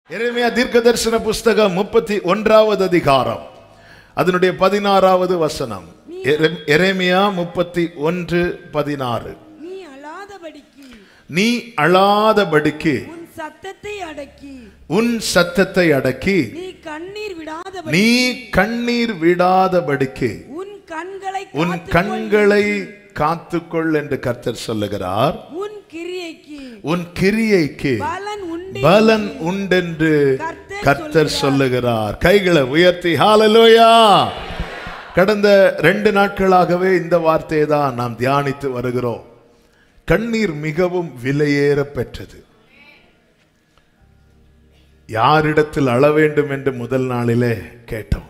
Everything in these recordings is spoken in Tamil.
எரேமியா தீர்க்கதரிசன புஸ்தகம் முப்பத்தி ஒன்றாவது அதிகாரம் அதனுடைய பதினாறாவது வசனம் எரே- எரேமியா முப்பத்தி ஒன்று பதினாறு நீ அழாதபடிக்கு நீ அழாதபடிக்கு உன் சத்தத்தை அடக்கி உன் சத்தத்தை அடக்கி நீ கண்ணீர் விடாதபடி நீ கண்ணீர் விடாதபடிக்கு உன் கண்களை உன் காத்துக்கொள். கண்களை காத்துக்கொள் என்று கர்த்தர் சொல்லுகிறார் உன் கிரியைக்கு உன் கிரியைக்கு பலன் உண்டு பலன் உண்டென்று கர்த்தர் கர்த்தர் சொல்லுகிறார் கைகளை உயர்த்தி ஹalleluya கடந்த ரெண்டு நாட்களாகவே இந்த வார்த்தையை தான் நாம் தியானித்து வருகிறோம் கண்ணீர் மிகவும் விலையேற பெற்றது யாரிடத்தில் அழ வேண்டும் என்று முதல் நாளிலே கேட்டோம்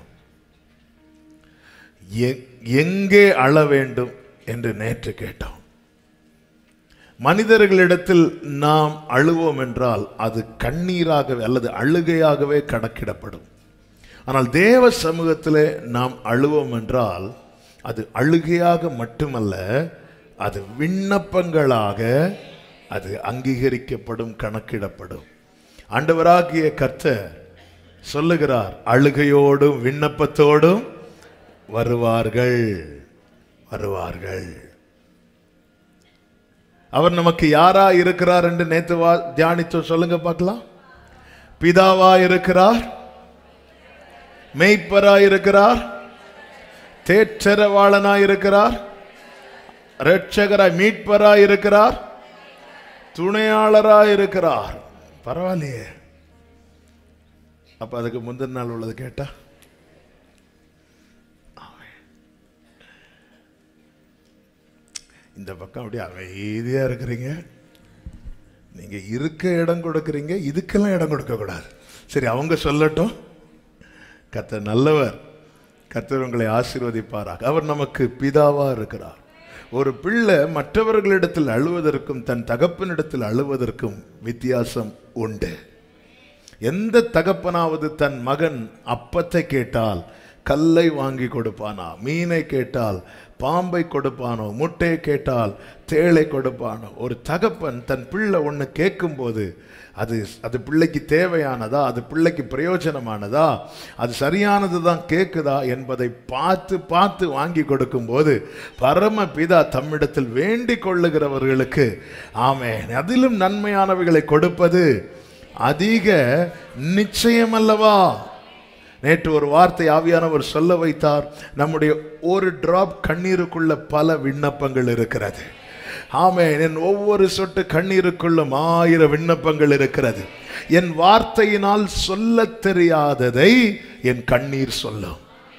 எ- எங்கே அழ வேண்டும் என்று நேற்று கேட்டோம் மனிதர்களிடத்தில் நாம் அழுவோம் என்றால் அது கண்ணீராகவே அல்லது அழுகையாகவே கணக்கிடப்படும் ஆனால் தேவ சமூகத்திலே நாம் அழுவோம் என்றால் அது அழுகையாக மட்டுமல்ல அது விண்ணப்பங்களாக அது அங்கீகரிக்கப்படும் கணக்கிடப்படும் ஆண்டவராகிய கர்த்தர் சொல்லுகிறார் அழுகையோடும் விண்ணப்பத்தோடும் வருவார்கள் வருவார்கள் அவர் நமக்கு யாரா இருக்கிறார் என்று நேத்து வா தியானித்தோம் சொல்லுங்க பார்க்கலாம் பிதாவா இருக்கிறார் மெய்ப்பரா இருக்கிறார் தேற்றரவாளனாய் இருக்கிறார் இரட்சகராய் மீட்பராய் இருக்கிறார் துணையாளராய் இருக்கிறார் பரவாயில்லையே அப்ப அதுக்கு முந்தின நாள் உள்ளது கேட்டா இந்த பக்கம் அப்படியே அமைதியா இருக்கிறீங்க நீங்க இருக்க இடம் கொடுக்குறீங்க இதுக்கெல்லாம் இடம் கொடுக்க கூடாது சரி அவங்க சொல்லட்டும் கர்த்தர் நல்லவர் கர்த்தர் உங்களை ஆசீர்வதிப்பாராக அவர் நமக்கு பிதாவா இருக்கிறார் ஒரு பிள்ளை மற்றவர்களிடத்தில் அழுவதற்கும் தன் தகப்பனிடத்தில் அழுவதற்கும் வித்தியாசம் உண்டு எந்த தகப்பனாவது தன் மகன் அப்பத்தை கேட்டால் கல்லை வாங்கி கொடுப்பானா மீனை கேட்டால் பாம்பை கொடுப்பானோ முட்டையை கேட்டால் தேளை கொடுப்பானோ ஒரு தகப்பன் தன் பிள்ளை ஒன்று கேட்கும்போது அது அது பிள்ளைக்கு தேவையானதா அது பிள்ளைக்கு பிரயோஜனமானதா அது சரியானது தான் கேட்குதா என்பதை பார்த்து பார்த்து வாங்கி கொடுக்கும்போது பரம பிதா தம்மிடத்தில் வேண்டிக் கொள்ளுகிறவர்களுக்கு ஆமென் அதிலும் நன்மையானவைகளை கொடுப்பது அதிக நிச்சயம் அல்லவா நேற்று ஒரு வார்த்தை ஆவியானவர் சொல்ல வைத்தார் நம்முடைய ஒரு டிராப் கண்ணீருக்குள்ள பல விண்ணப்பங்கள் இருக்கிறது ஆமென் என் ஒவ்வொரு சொட்டு கண்ணீருக்குள்ளும் ஆயிரம் விண்ணப்பங்கள் இருக்கிறது என் வார்த்தையினால் சொல்லத் தெரியாததை என் கண்ணீர் சொல்லும்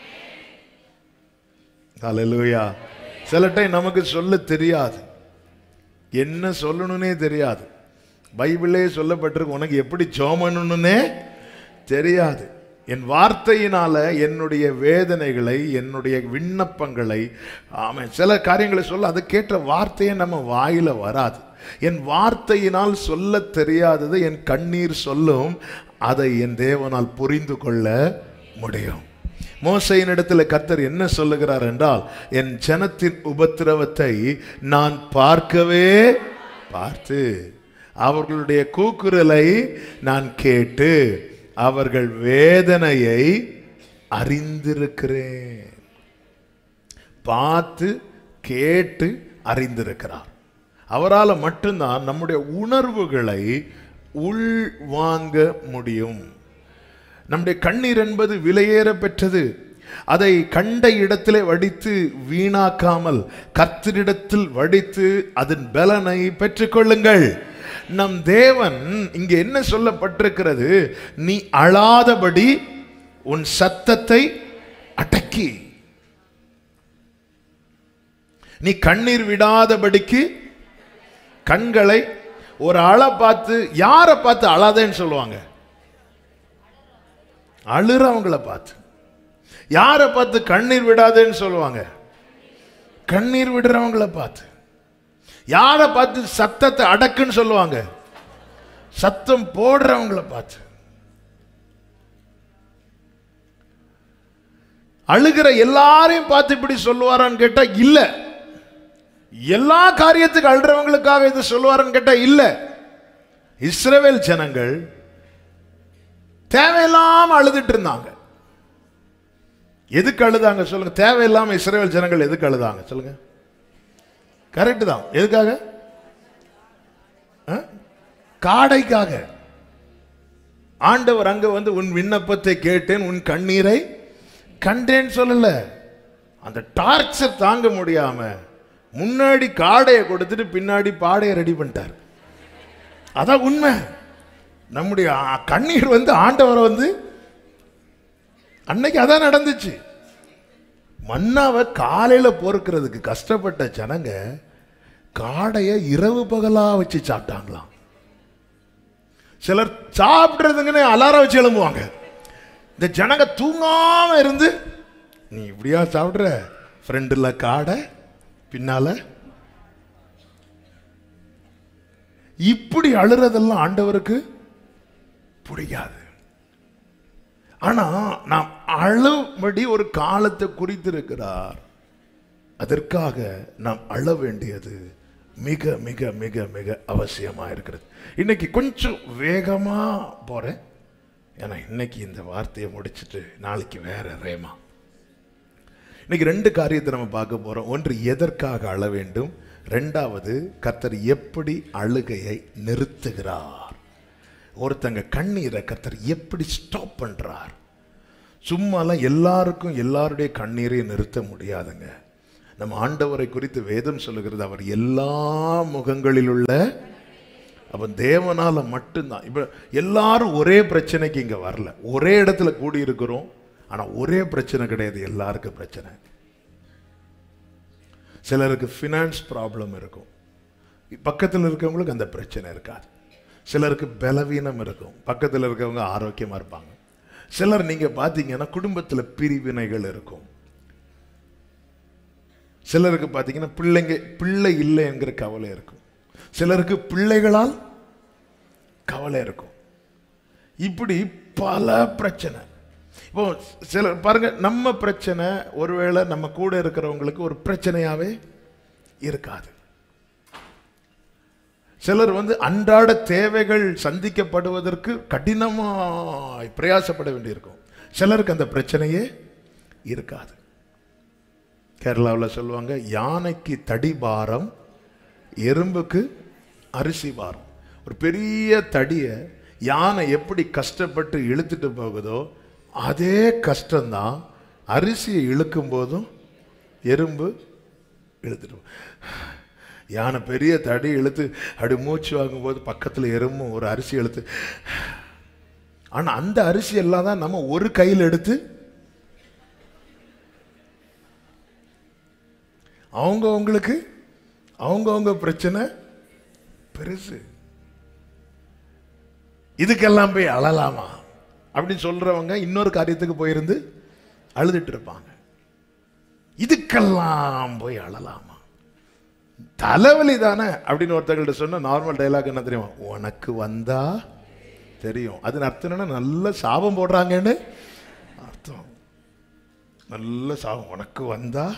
ஹalleluya சில டைம் நமக்கு சொல்ல தெரியாது என்ன சொல்லணும்னே தெரியாது பைபிளே சொல்லப்பட்டிருக்கு உனக்கு எப்படி ஜோமணுன்னே தெரியாது என் வார்த்தையினால என்னுடைய வேதனைகளை என்னுடைய விண்ணப்பங்களை ஆமாம் சில காரியங்களை சொல்ல அதை கேட்ட வார்த்தையே நம்ம வாயில வராது என் வார்த்தையினால் சொல்ல தெரியாதது என் கண்ணீர் சொல்லும் அதை என் தேவனால் புரிந்து கொள்ள முடியும் மோசையின் இடத்துல கர்த்தர் என்ன சொல்லுகிறார் என்றால் என் ஜனத்தின் உபத்திரவத்தை நான் பார்க்கவே பார்த்து அவர்களுடைய கூக்குரலை நான் கேட்டு அவர்கள் வேதனையை அறிந்திருக்கிறேன் பார்த்து கேட்டு அறிந்திருக்கிறார் அவரால் மட்டும்தான் நம்முடைய உணர்வுகளை உள்வாங்க முடியும் நம்முடைய கண்ணீர் என்பது விலையேற பெற்றது அதை கண்ட இடத்திலே வடித்து வீணாக்காமல் கர்த்தரிடத்தில் வடித்து அதன் பலனை பெற்றுக்கொள்ளுங்கள் நம் தேவன் இங்கே என்ன சொல்லப்பட்டிருக்கிறது நீ அழாதபடி உன் சத்தத்தை அடக்கி நீ கண்ணீர் விடாதபடிக்கு கண்களை ஒரு ஆளை பார்த்து யாரை பார்த்து அழாதேன்னு சொல்லுவாங்க அழுறவங்கள பார்த்து யாரை பார்த்து கண்ணீர் விடாதேன்னு சொல்லுவாங்க கண்ணீர் விடுறவங்கள பார்த்து யாரை பார்த்து சத்தத்தை அடக்குன்னு சொல்லுவாங்க சத்தம் போடுறவங்கள பார்த்து அழுகிற எல்லாரையும் பார்த்து இப்படி சொல்லுவாரான்னு கேட்டா இல்ல எல்லா காரியத்துக்கு அழுறவங்களுக்காக இது சொல்லுவாரான்னு கேட்டா இல்ல இஸ்ரவேல் ஜனங்கள் தேவையில்லாம அழுதுட்டு இருந்தாங்க எதுக்கு அழுதாங்க சொல்லுங்க தேவையில்லாம இஸ்ரேல் ஜனங்கள் எதுக்கு அழுதாங்க சொல்லுங்க கரெக்ட் தான் எதுக்காக ஆ? காடைக்காக ஆண்டவர் அங்க வந்து உன் விண்ணப்பத்தை கேட்டேன் உன் கண்ணீரை கண்டேன்னு சொல்லல அந்த டார்ச்சர் தாங்க முடியாம முன்னாடி காடையை கொடுத்துட்டு பின்னாடி பாடையை ரெடி பண்ணிட்டார் அதான் உண்மை நம்முடைய ஆ- கண்ணீர் வந்து ஆண்டவரை வந்து அன்னைக்கு அதான் நடந்துச்சு மன்னாவை காலையில பொறுக்கிறதுக்கு கஷ்டப்பட்ட ஜனங்க காடைய இரவு பகலா வச்சு சாப்பிட்டாங்களாம் சிலர் சாப்பிடுறதுங்கன்னு அலாரம் வச்சு எழும்புவாங்க இந்த ஜனங்க தூங்காம இருந்து நீ இப்படியா சாப்பிடுற ஃப்ரெண்டில் காடை பின்னால இப்படி அழுறதெல்லாம் ஆண்டவருக்கு பிடிக்காது ஆனா நாம் அழும்படி ஒரு காலத்தை குறித்திருக்கிறார் அதற்காக நாம் அழ வேண்டியது மிக மிக மிக மிக அவசியமா இருக்கிறது இன்னைக்கு கொஞ்சம் வேகமா போறேன் ஏன்னா இன்னைக்கு இந்த வார்த்தையை முடிச்சிட்டு நாளைக்கு வேற ரேமா இன்னைக்கு ரெண்டு காரியத்தை நம்ம பார்க்க போறோம் ஒன்று எதற்காக அழ வேண்டும் ரெண்டாவது கர்த்தர் எப்படி அழுகையை நிறுத்துகிறார் ஒருத்தங்க கண்ணீரை கர்த்தர் எப்படி ஸ்டாப் பண்றார் சும்மாலாம் எல்லாருக்கும் எல்லாருடைய எல்லாருடைய நிறுத்த முடியாதுங்க நம்ம ஆண்டவரை குறித்து வேதம் சொல்லுகிறது அவர் எல்லா முகங்களில் உள்ள அப்ப தேவனால மட்டும்தான் இப்ப எல்லாரும் ஒரே பிரச்சனைக்கு இங்க வரல ஒரே இடத்துல கூடி இருக்கிறோம் ஆனா ஒரே பிரச்சனை கிடையாது எல்லாருக்கும் பிரச்சனை சிலருக்கு ஃபினான்ஸ் ப்ராப்ளம் இருக்கும் பக்கத்தில் இருக்கவங்களுக்கு அந்த பிரச்சனை இருக்காது சிலருக்கு பலவீனம் இருக்கும் பக்கத்தில் இருக்கவங்க ஆரோக்கியமா இருப்பாங்க சிலர் நீங்க பார்த்தீங்கன்னா குடும்பத்தில் பிரிவினைகள் இருக்கும் சிலருக்கு பார்த்தீங்கன்னா பிள்ளைங்க பிள்ளை இல்லை என்கிற கவலை இருக்கும் சிலருக்கு பிள்ளைகளால் கவலை இருக்கும் இப்படி பல பிரச்சனை இப்போ சிலர் பாருங்க நம்ம பிரச்சனை ஒருவேளை நம்ம கூட இருக்கிறவங்களுக்கு ஒரு பிரச்சனையாவே இருக்காது சிலர் வந்து அன்றாட தேவைகள் சந்திக்கப்படுவதற்கு கடினமாய் பிரயாசப்பட வேண்டியிருக்கும் சிலருக்கு அந்த பிரச்சனையே இருக்காது கேரளாவில் சொல்லுவாங்க யானைக்கு தடி பாரம் எறும்புக்கு அரிசி பாரம் ஒரு பெரிய தடியை யானை எப்படி கஷ்டப்பட்டு இழுத்துட்டு போகுதோ அதே கஷ்டம்தான் அரிசியை இழுக்கும் போதும் எறும்பு இழுத்துட்டு போ- யானை பெரிய தடி இழுத்து அப்படி மூச்சு வாங்கும்போது பக்கத்தில் எறும்பும் ஒரு அரிசி இழுத்து ஆனால் அந்த அரிசி எல்லாம் தான் நம்ம ஒரு கையில் எடுத்து அவங்கவங்களுக்கு அவங்கவங்க பிரச்சனை பெருசு இதுக்கெல்லாம் போய் அழலாமா அப்படின்னு சொல்றவங்க இன்னொரு காரியத்துக்கு போயிருந்து அழுதுட்டு இருப்பாங்க இதுக்கெல்லாம் போய் அழலாமா தலைவலி தானே அப்படின்னு ஒருத்தங்கள்ட்ட சொன்ன நார்மல் டைலாக் என்ன தெரியுமா உனக்கு வந்தா தெரியும் அது அர்த்தம் என்னன்னா நல்ல சாபம் போடுறாங்கன்னு அர்த்தம் நல்ல சாபம் உனக்கு வந்தா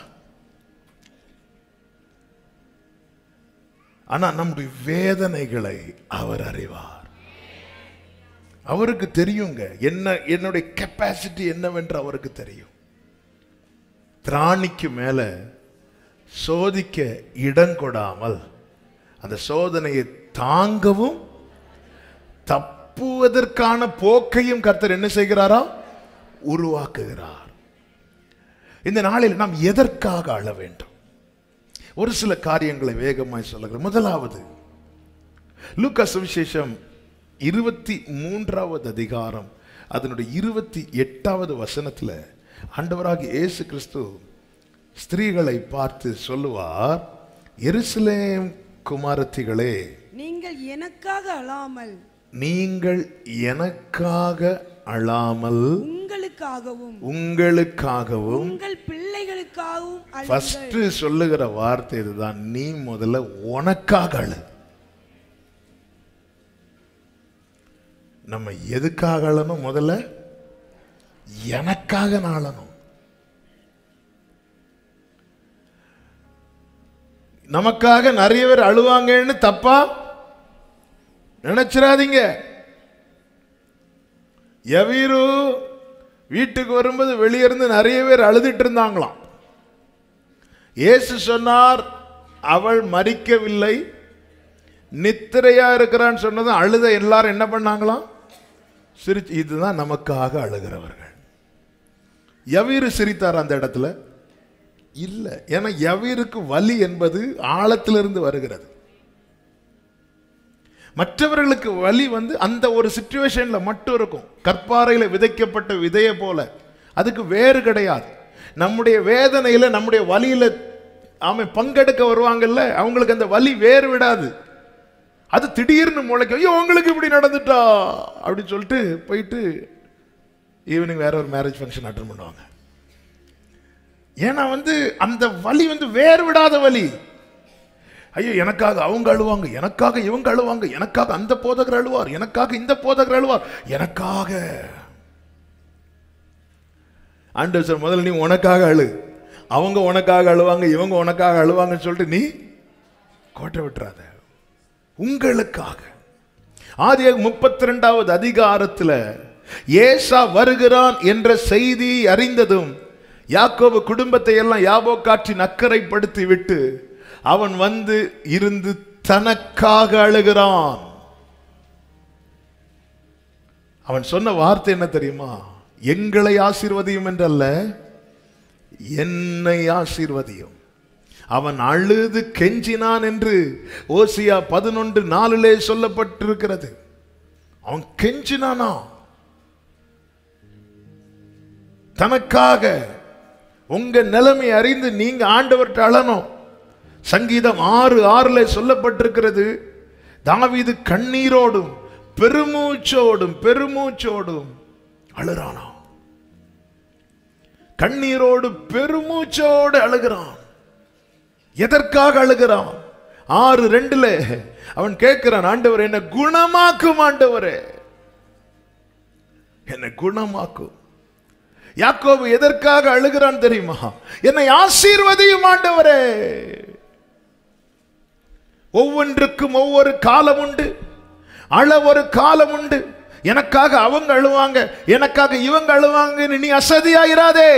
ஆனா நம்முடைய வேதனைகளை அவர் அறிவார் அவருக்கு தெரியுங்க என்ன என்னுடைய கெப்பாசிட்டி என்னவென்று அவருக்கு தெரியும் திராணிக்கு மேல சோதிக்க இடம் கொடாமல் அந்த சோதனையை தாங்கவும் தப்புவதற்கான போக்கையும் கர்த்தர் என்ன செய்கிறாரா உருவாக்குகிறார் இந்த நாளில் நாம் எதற்காக அழ வேண்டும் ஒரு சில காரியங்களை வேகமாய் சொல்லுகிறேன் முதலாவது லூக்கா சுவிசேஷம் இருபத்தி மூன்றாவது அதிகாரம் அதனுடைய இருபத்தி எட்டாவது வசனத்துல ஆண்டவராகிய இயேசு கிறிஸ்து ஸ்திரீகளை பார்த்து சொல்லுவார் எருசலேம் குமாரத்திகளே நீங்கள் எனக்காக அழாமல் நீங்கள் எனக்காக அழாமல் உங்களுக்காகவும் உங்களுக்காகவும் உங்கள் பிள்ளைகளுக்காகவும் அழுங்கள் ஃபர்ஸ்ட் சொல்லுகிற வார்த்தை இதுதான் நீ முதல்ல உனக்காக அழு நம்ம எதுக்காக அழணும் முதல்ல எனக்காக நான் அழணும் நமக்காக நிறைய பேர் அழுவாங்கன்னு தப்பா நினைச்சிடாதீங்க எவீரு வீட்டுக்கு வரும்போது வெளியே இருந்து நிறைய பேர் அழுதுட்டு இருந்தாங்களாம் இயேசு சொன்னார் அவள் மறிக்கவில்லை நித்திரையா இருக்கிறான்னு சொன்னதும் அழுத எல்லாரும் என்ன பண்ணாங்களாம் சிரிச்சு இதுதான் நமக்காக அழுகிறவர்கள் எவீரு சிரித்தார் அந்த இடத்துல இல்லை ஏன்னா எவீருக்கு வலி என்பது ஆழத்திலிருந்து வருகிறது மற்றவர்களுக்கு வலி வந்து அந்த ஒரு சுச்சுவேஷன்ல மட்டும் இருக்கும் கற்பாறையில விதைக்கப்பட்ட விதையை போல அதுக்கு வேறு கிடையாது நம்முடைய வேதனையில நம்முடைய வலியில அவன் பங்கெடுக்க வருவாங்கல்ல அவங்களுக்கு அந்த வலி வேறு விடாது அது திடீர்னு முளைக்கும் ஐயோ உங்களுக்கு இப்படி நடந்துட்டா அப்படின்னு சொல்லிட்டு போயிட்டு ஈவினிங் வேற ஒரு மேரேஜ் ஃபங்க்ஷன் அட்டன் பண்ணுவாங்க ஏன்னா வந்து அந்த வலி வந்து வேறு விடாத வலி ஐயோ எனக்காக அவங்க அழுவாங்க எனக்காக இவங்க அழுவாங்க எனக்காக அந்த போதகர் அழுவார் எனக்காக இந்த போதகர் அழுவார் எனக்காக ஆண்டு சார் முதல்ல நீ உனக்காக அழு அவங்க உனக்காக அழுவாங்க இவங்க உனக்காக அழுவாங்கன்னு சொல்லிட்டு நீ கோட்டை விட்டுறாத உங்களுக்காக ஆதிய முப்பத்தி ரெண்டாவது அதிகாரத்துல ஏசா வருகிறான் என்ற செய்தி அறிந்ததும் யாக்கோபு குடும்பத்தை எல்லாம் யாபோக்காற்றின் அக்கறைப்படுத்தி விட்டு அவன் வந்து இருந்து தனக்காக அழுகிறான் அவன் சொன்ன வார்த்தை என்ன தெரியுமா எங்களை ஆசீர்வதியும் என்றல்ல என்னை ஆசீர்வதியும் அவன் அழுது கெஞ்சினான் என்று ஓசியா பதினொன்று நாலிலே சொல்லப்பட்டிருக்கிறது அவன் கெஞ்சினானா தனக்காக உங்க நிலைமை அறிந்து நீங்க ஆண்டவர்கிட்ட அழணும் சங்கீதம் ஆறு ஆறுல சொல்லப்பட்டிருக்கிறது தாவீது கண்ணீரோடும் பெருமூச்சோடும் பெருமூச்சோடும் அழுறானா கண்ணீரோடு பெருமூச்சோடு அழுகிறான் எதற்காக அழுகிறான் ஆறு ரெண்டுல அவன் கேட்கிறான் ஆண்டவர் என்ன குணமாக்கும் ஆண்டவரே என்னை குணமாக்கும் யாக்கோபு எதற்காக அழுகிறான் தெரியுமா என்னை ஆசீர்வதியும் ஆண்டவரே ஒவ்வொன்றுக்கும் ஒவ்வொரு காலம் உண்டு அழ ஒரு காலம் உண்டு எனக்காக அவங்க அழுவாங்க எனக்காக இவங்க அழுவாங்க நீ அசதியாயிராதே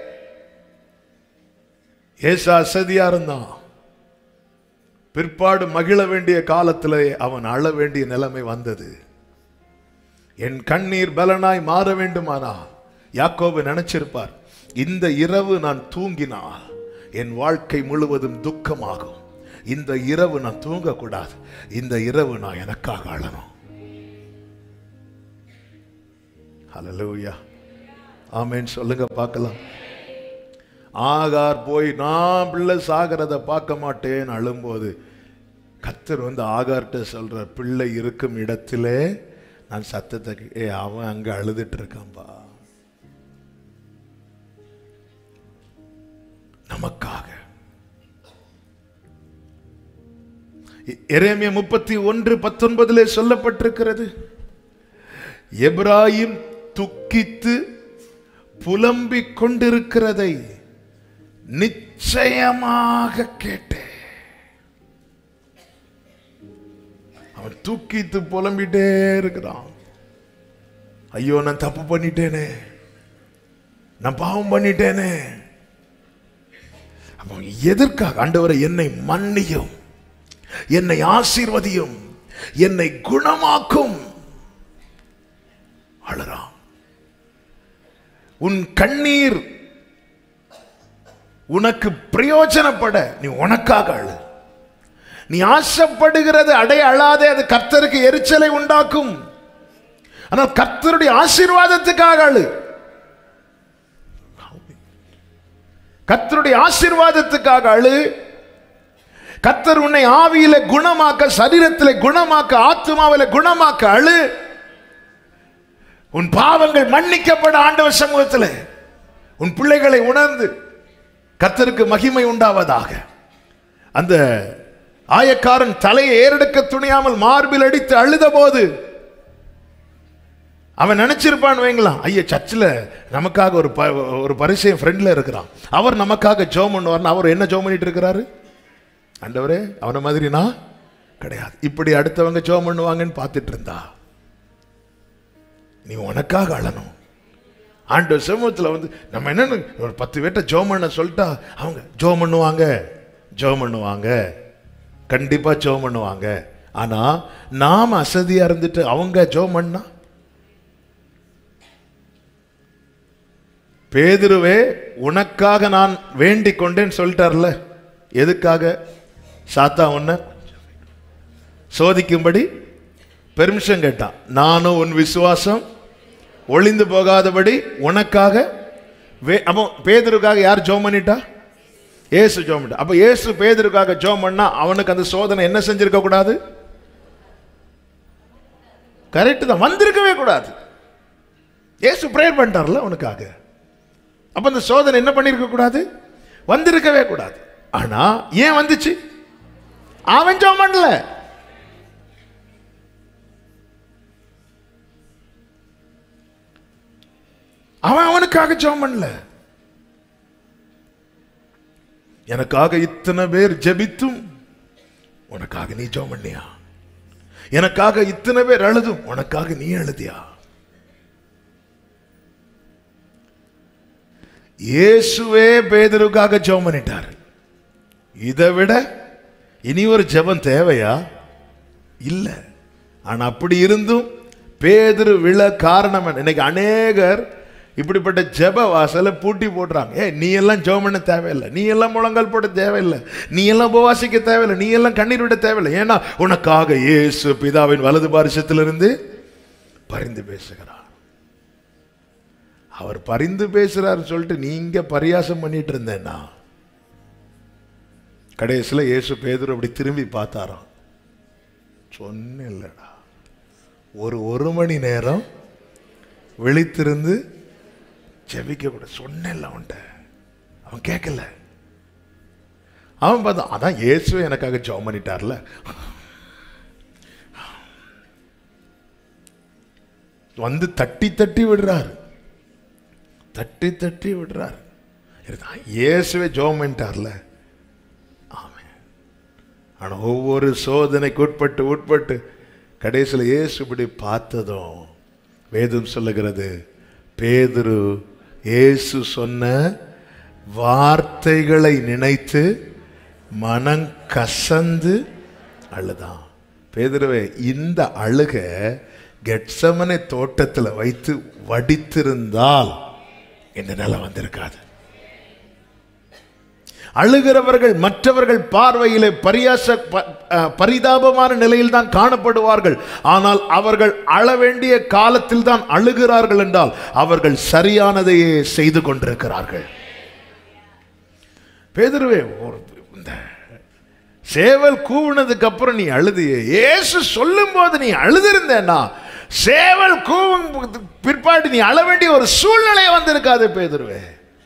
ஏசா அசதியா இருந்தான் பிற்பாடு மகிழ வேண்டிய காலத்திலே அவன் அழ வேண்டிய நிலைமை வந்தது என் கண்ணீர் பலனாய் மாற வேண்டுமானா யாக்கோபு நினைச்சிருப்பார் இந்த இரவு நான் தூங்கினால் என் வாழ்க்கை முழுவதும் துக்கமாகும் இந்த இரவு நான் தூங்கக்கூடாது இந்த இரவு நான் எனக்காக அழணும் ஹalleluya ஆமென் சொல்லுங்க பார்க்கலாம் ஆகார் போய் நான் பிள்ளை சாகிறத பார்க்க மாட்டேன்னு அழும்போது கத்தர் வந்து ஆகார்கிட்ட சொல்ற பிள்ளை இருக்கும் இடத்திலே நான் சத்தத்தை கே- ஏ அவன் அங்க அழுதுட்டு இருக்கான்பா நமக்காக எ- எரேமியா முப்பத்தி ஒன்று பத்தொன்பதிலே சொல்லப்பட்டிருக்கிறது எப்ராயிம் துக்கித்து புலம்பிக் கொண்டிருக்கிறதை நிச்சயமாக கேட்டேன் அவன் தூக்கித்து புலம்பிட்டே இருக்கிறான் ஐயோ நான் தப்பு பண்ணிட்டேனே நான் பாவம் பண்ணிட்டேனே அப்போ எதற்காக ஆண்டவரை என்னை மன்னியும் என்னை ஆசீர்வதியும் என்னை குணமாக்கும் அழுறான் உன் கண்ணீர் உனக்கு பிரயோஜனப்பட நீ உனக்காக அழு நீ ஆசைப்படுகிறது அடைய அழாதே அது கர்த்தருக்கு எரிச்சலை உண்டாக்கும் ஆனால் கர்த்தருடைய ஆசீர்வாதத்துக்காக அழு கர்த்தருடைய ஆசீர்வாதத்துக்காக அழு கர்த்தர் உன்னை ஆவியில குணமாக்க சரீரத்திலே குணமாக்க ஆத்மாவில குணமாக்க அழு உன் பாவங்கள் மன்னிக்கப்பட ஆண்டவர் சமூகத்தில் உன் பிள்ளைகளை உணர்ந்து கர்த்தருக்கு மகிமை உண்டாவதாக அந்த ஆயக்காரன் தலையை ஏறெடுக்க துணியாமல் மார்பில் அடித்து அழுத போது அவன் நினைச்சிருப்பான் வைங்களாம் ஐயா சர்ச்சில் நமக்காக ஒரு ப- ஒரு பரிசையும் ஃப்ரெண்ட்ல இருக்கிறான் அவர் நமக்காக ஜோம் பண்ணுவார்னு அவர் என்ன ஜோம் பண்ணிட்டு இருக்கிறாரு ஆண்டவரே அவனை மாதிரி நான் கிடையாது இப்படி அடுத்தவங்க ஜோம் பண்ணுவாங்கன்னு பார்த்துட்டு இருந்தா நீ உனக்காக அழணும் ஆண்டு சமூகத்தில் வந்து நம்ம என்னன்னு ஒரு பத்து பேர்ட்ட ஜோம் பண்ண சொல்லிட்டா அவங்க ஜோம் பண்ணுவாங்க ஜோம் பண்ணுவாங்க கண்டிப்பா ஜோம் பண்ணுவாங்க ஆனா நாம் அசதியா இருந்துட்டு அவங்க ஜோம் பண்ணா பேதுருவே உனக்காக நான் வேண்டிக் கொண்டேன்னு சொல்லிட்டார்ல எதுக்காக சாத்தா உன்னை சோதிக்கும்படி பெர்மிஷன் கேட்டான் நானும் உன் விசுவாசம் ஒளிந்து போகாதபடி உனக்காக வே அப்போ பேதருக்காக யார் ஜோம் பண்ணிட்டா ஏசு ஜோம் பண்ணிட்டா அப்போ ஏசு பேதருக்காக ஜோம் பண்ணா அவனுக்கு அந்த சோதனை என்ன செஞ்சிருக்க கூடாது கரெக்ட் தான் வந்திருக்கவே கூடாது ஏசு ப்ரேயர் பண்ணிட்டார்ல அவனுக்காக அப்ப அந்த சோதனை என்ன பண்ணிருக்க கூடாது வந்திருக்கவே கூடாது ஆனா ஏன் வந்துச்சு அவன் ஜோம் பண்ணல அவன் அவனுக்காக ஜெபம் பண்ணல எனக்காக இத்தனை பேர் ஜெபித்தும் உனக்காக நீ ஜெபம் பண்ணியா எனக்காக இத்தனை பேர் அழுதும் உனக்காக நீ அழுதியா இயேசுவே பேதருக்காக ஜெபம் பண்ணிட்டார் இதை விட இனி ஒரு ஜெபம் தேவையா இல்ல ஆனா அப்படி இருந்தும் பேதுரு விழ காரணம் என்ன? இன்னைக்கு அநேகர் இப்படிப்பட்ட ஜெப வாசலை பூட்டி போடுறாங்க ஏ நீ எல்லாம் ஜெபம் பண்ண தேவையில்லை நீ எல்லாம் முழங்கால் போட தேவையில்லை நீ எல்லாம் உபவாசிக்க தேவையில்லை நீ எல்லாம் கண்ணீர் விட தேவையில்லை ஏன்னா உனக்காக இயேசு பிதாவின் வலது பாரிசத்திலிருந்து பரிந்து பேசுகிறார் அவர் பரிந்து பேசுறாருன்னு சொல்லிட்டு நீங்க பரியாசம் பண்ணிட்டு இருந்தேன்னா கடைசியில் இயேசு பேதுரு அப்படி திரும்பி பார்த்தாராம் சொன்னேன்லடா ஒரு ஒரு மணி நேரம் விழித்திருந்து ஜெபிக்க கூட சொன்னேன்ல அவன்கிட்ட அவன் கேட்கல அவன் பார்த்தான் அதான் இயேசு எனக்காக ஜெபம் பண்ணிட்டார்ல வந்து தட்டி தட்டி விடுறாரு தட்டி தட்டி விடுறாரு இதுதான் இயேசுவே ஜெபம் பண்ணிட்டார்ல ஆமென் ஆனா ஒவ்வொரு சோதனைக்கு உட்பட்டு உட்பட்டு கடைசியில் இயேசு இப்படி பார்த்ததும் வேதம் சொல்லுகிறது பேதுரு இயேசு சொன்ன வார்த்தைகளை நினைத்து மனம் கசந்து அழுதான் பேதுருவே இந்த அழுக கெட்சமனை தோட்டத்தில் வைத்து வடித்திருந்தால் இந்த நிலை வந்திருக்காது அழுகிறவர்கள் மற்றவர்கள் பார்வையிலே பரியாச ப- அஹ், பரிதாபமான நிலையில் தான் காணப்படுவார்கள் ஆனால் அவர்கள் அழ வேண்டிய காலத்தில் தான் அழுகிறார்கள் என்றால் அவர்கள் சரியானதையே செய்து கொண்டிருக்கிறார்கள் பேதுருவே ஒரு இந்த சேவல் கூவுனதுக்கு அப்புறம் நீ அழுதியே இயேசு சொல்லும் போது நீ அழுதிருந்தேன்னா சேவல் கூவும் பிற்பாடு நீ அழ வேண்டிய ஒரு சூழ்நிலை வந்திருக்காது பேதுருவே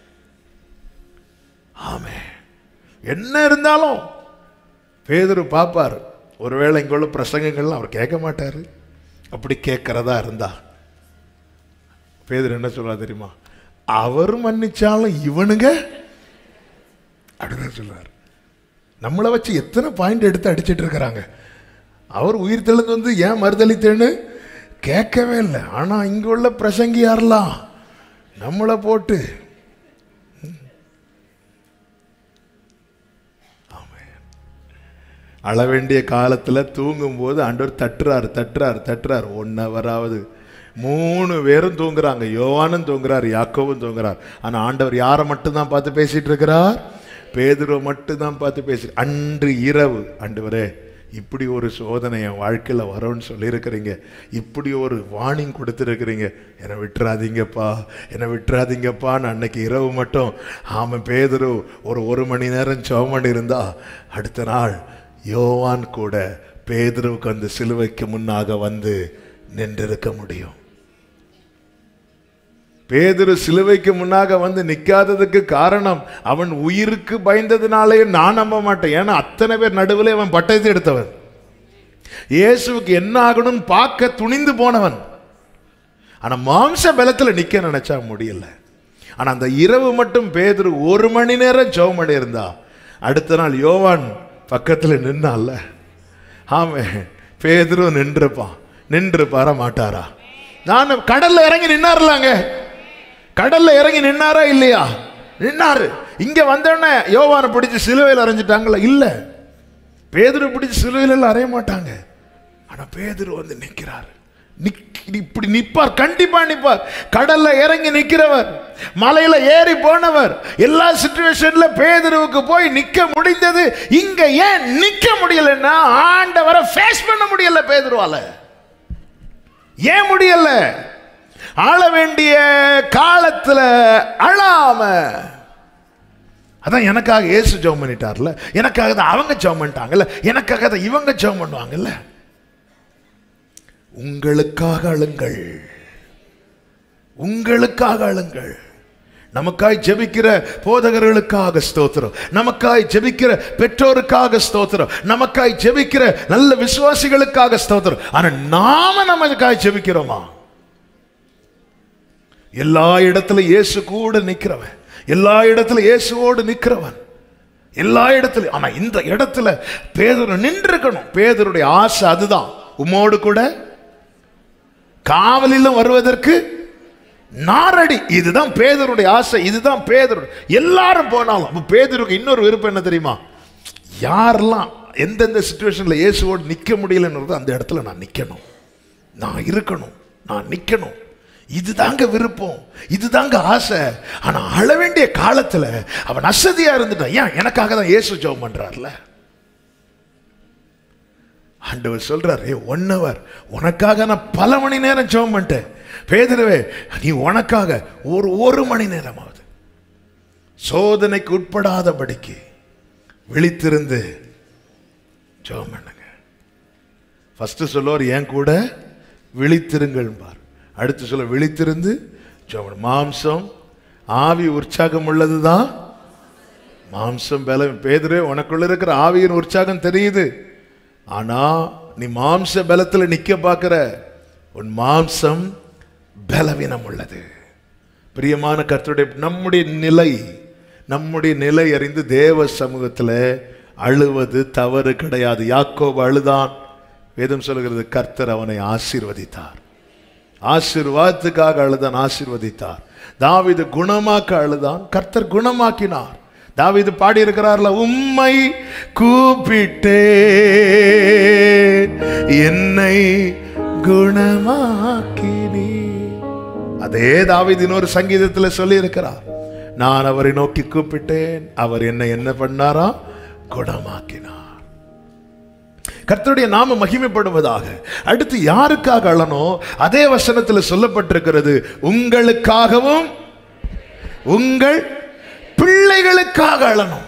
ஆமே என்ன இருந்தாலும் பேதுரு பார்ப்பார் ஒருவேளை இங்குள்ள பிரசங்கங்கள்லாம் அவர் கேட்க மாட்டார் அப்படி கேட்கறதா இருந்தா பேதுரு என்ன சொல்றா தெரியுமா அவர் மன்னிச்சாலும் இவனுங்க அப்படின்னு சொல்றார் நம்மளை வச்சு எத்தனை பாயிண்ட் எடுத்து அடிச்சிட்டு இருக்கிறாங்க அவர் உயிர் தெளிந்து வந்து ஏன் மறுதளித்தேன்னு கேட்கவே இல்லை ஆனா இங்க உள்ள பிரசங்கி யாரெல்லாம் நம்மளை போட்டு அழ வேண்டிய காலத்தில் தூங்கும்போது ஆண்டவர் தட்டுறாரு தட்டுறாரு தட்டுறாரு ஒன் ஹவராவது மூணு பேரும் தூங்குறாங்க யோவானும் தூங்குறார் யாக்கோவும் தூங்குறார் ஆனால் ஆண்டவர் யாரை மட்டும்தான் பார்த்து பேசிட்டு இருக்கிறார் பேதுருவை மட்டும்தான் பார்த்து பேசி அன்று இரவு ஆண்டவரே இப்படி ஒரு சோதனை என் வாழ்க்கையில் வரும்னு சொல்லியிருக்கிறீங்க இப்படி ஒரு வார்னிங் கொடுத்துருக்கிறீங்க என்னை விட்டுறாதீங்கப்பா என்னை விட்டுறாதீங்கப்பான்னு அன்னைக்கு இரவு மட்டும் ஆமாம் பேதுரு ஒரு ஒரு மணி நேரம் ஜெபம் பண்ணியிருந்தா அடுத்த நாள் யோவான் கூட பேதுருவுக்கு அந்த சிலுவைக்கு முன்னாக வந்து நின்றிருக்க முடியும் பேதுரு சிலுவைக்கு முன்னாக வந்து நிக்காததுக்கு காரணம் அவன் உயிருக்கு பயந்ததுனாலே நான் நம்ப மாட்டேன் ஏன்னா அத்தனை பேர் நடுவில் அவன் பட்டயத்தை எடுத்தவன் இயேசுவுக்கு என்ன ஆகணும்னு பார்க்க துணிந்து போனவன் ஆனா மாம்ச பலத்துல நிக்க நினைச்சா முடியல ஆனா அந்த இரவு மட்டும் பேதுரு ஒரு மணி நேரம் ஜெபம் பண்ணியிருந்தா அடுத்த நாள் யோவான் பக்கத்துல நின்னால ஆமே பேதுரு நின்றுப்பான் நின்று பார மாட்டாரா நான் கடல்ல இறங்கி நின்னாருலாங்க கடல்ல இறங்கி நின்னாரா இல்லையா நின்னாரு இங்க வந்தோடனே யோவானை பிடிச்சு சிலுவையில் அரைஞ்சிட்டாங்களா இல்ல பேதுரு பிடிச்சு சிலுவையில் எல்லாம் அறைய மாட்டாங்க ஆனா பேதுரு வந்து நிக்கிறார் நிக்- இப்படி நிப்பார் கண்டிப்பா நிப்பார் கடல்ல இறங்கி நிக்கிறவர் மலையில ஏறி போனவர் எல்லா சுச்சுவேஷன்ல பேதுருவுக்கு போய் நிக்க முடிந்தது இங்க ஏன் நிக்க முடியலன்னா ஆண்டவரை ஃபேஸ் பண்ண முடியல பேதுருவால ஏன் முடியல ஆள வேண்டிய காலத்துல அழாம அதான் எனக்காக இயேசு ஜெபம் பண்ணிட்டார்ல எனக்காக தான் அவங்க ஜெபம் பண்ணிட்டாங்கல்ல எனக்காக தான் இவங்க ஜெபம் பண்ணுவாங்கல்ல உங்களுக்காக அழுங்கள் உங்களுக்காக அழுங்கள் நமக்காய் ஜெபிக்கிற போதகர்களுக்காக ஸ்தோத்திரம் நமக்காய் ஜெபிக்கிற பெற்றோருக்காக ஸ்தோத்திரம் நமக்காய் ஜெபிக்கிற நல்ல விசுவாசிகளுக்காக ஸ்தோத்திரம் ஆனா நாம நமக்காய் ஜெபிக்கிறோமா எல்லா இடத்துல இயேசு கூட நிக்கிறவன் எல்லா இடத்துல இயேசுவோடு நிக்கிறவன் எல்லா இடத்துலயும் ஆனா இந்த இடத்துல பேதர் நின்றுக்கணும் பேதருடைய ஆசை அதுதான் உம்மோடு கூட காவலிலும் வருவதற்கு நாரடி இதுதான் பேதருடைய ஆசை இதுதான் பேதருடைய எல்லாரும் போனாலும் அப்ப பேதருக்கு இன்னொரு விருப்பம் என்ன தெரியுமா யாரெல்லாம் எந்தெந்த சுச்சுவேஷன்ல இயேசுவோடு நிக்க முடியலன்றது அந்த இடத்துல நான் நிக்கணும் நான் இருக்கணும் நான் நிக்கணும் இதுதாங்க விருப்பம் இதுதாங்க ஆசை ஆனா அழ வேண்டிய காலத்துல அவன் அசதியா இருந்துட்டான் ஏன் எனக்காக தான் இயேசு ஜெபம் பண்றார்ல ஆண்டவர் சொல்றார் ஏ ஒன் ஹவர் உனக்காக நான் பல மணி நேரம் ஜெபம் பண்ணிட்டேன் பேதரவே நீ உனக்காக ஒரு ஒரு மணி நேரமாவது சோதனைக்கு உட்படாதபடிக்கு விழித்திருந்து ஜெபம் பண்ணுங்க ஃபர்ஸ்ட் சொல்லுவார் என் கூட விழித்திருங்கள் பார் அடுத்து சொல்ல விழித்திருந்து ஜெபம் பண்ணு. மாம்சம் ஆவி உற்சாகம் உள்ளதுதான் மாம்சம் பலம் பேதுரு உனக்குள்ள இருக்கிற ஆவியின் உற்சாகம் தெரியுது ஆனா நீ மாம்ச பலத்துல நிக்க பார்க்கிற உன் மாம்சம் பலவீனம் உள்ளது பிரியமான கர்த்தருடைய நம்முடைய நிலை நம்முடைய நிலை அறிந்து தேவ சமூகத்தில் அழுவது தவறு கிடையாது யாக்கோபு அழுதான் வேதம் சொல்கிறது கர்த்தர் அவனை ஆசீர்வதித்தார் ஆசீர்வாதத்துக்காக அழுதான் ஆசீர்வதித்தார் தாவீது குணமாக்க அழுதான் கர்த்தர் குணமாக்கினார் தாவீது பாடி இருக்கிறார்ல உம்மை கூப்பிட்டேன் என்னை குணமாக்கினீ அதே தாவீது இன்னொரு சங்கீதத்தில் சொல்லி இருக்கிறார் நான் அவரை நோக்கி கூப்பிட்டேன் அவர் என்னை என்ன பண்ணாரா குணமாக்கினார் கர்த்தருடைய நாம மகிமைப்படுவதாக அடுத்து யாருக்காக அழணும் அதே வசனத்தில் சொல்லப்பட்டிருக்கிறது உங்களுக்காகவும் உங்கள் பிள்ளைகளுக்காக அழணும்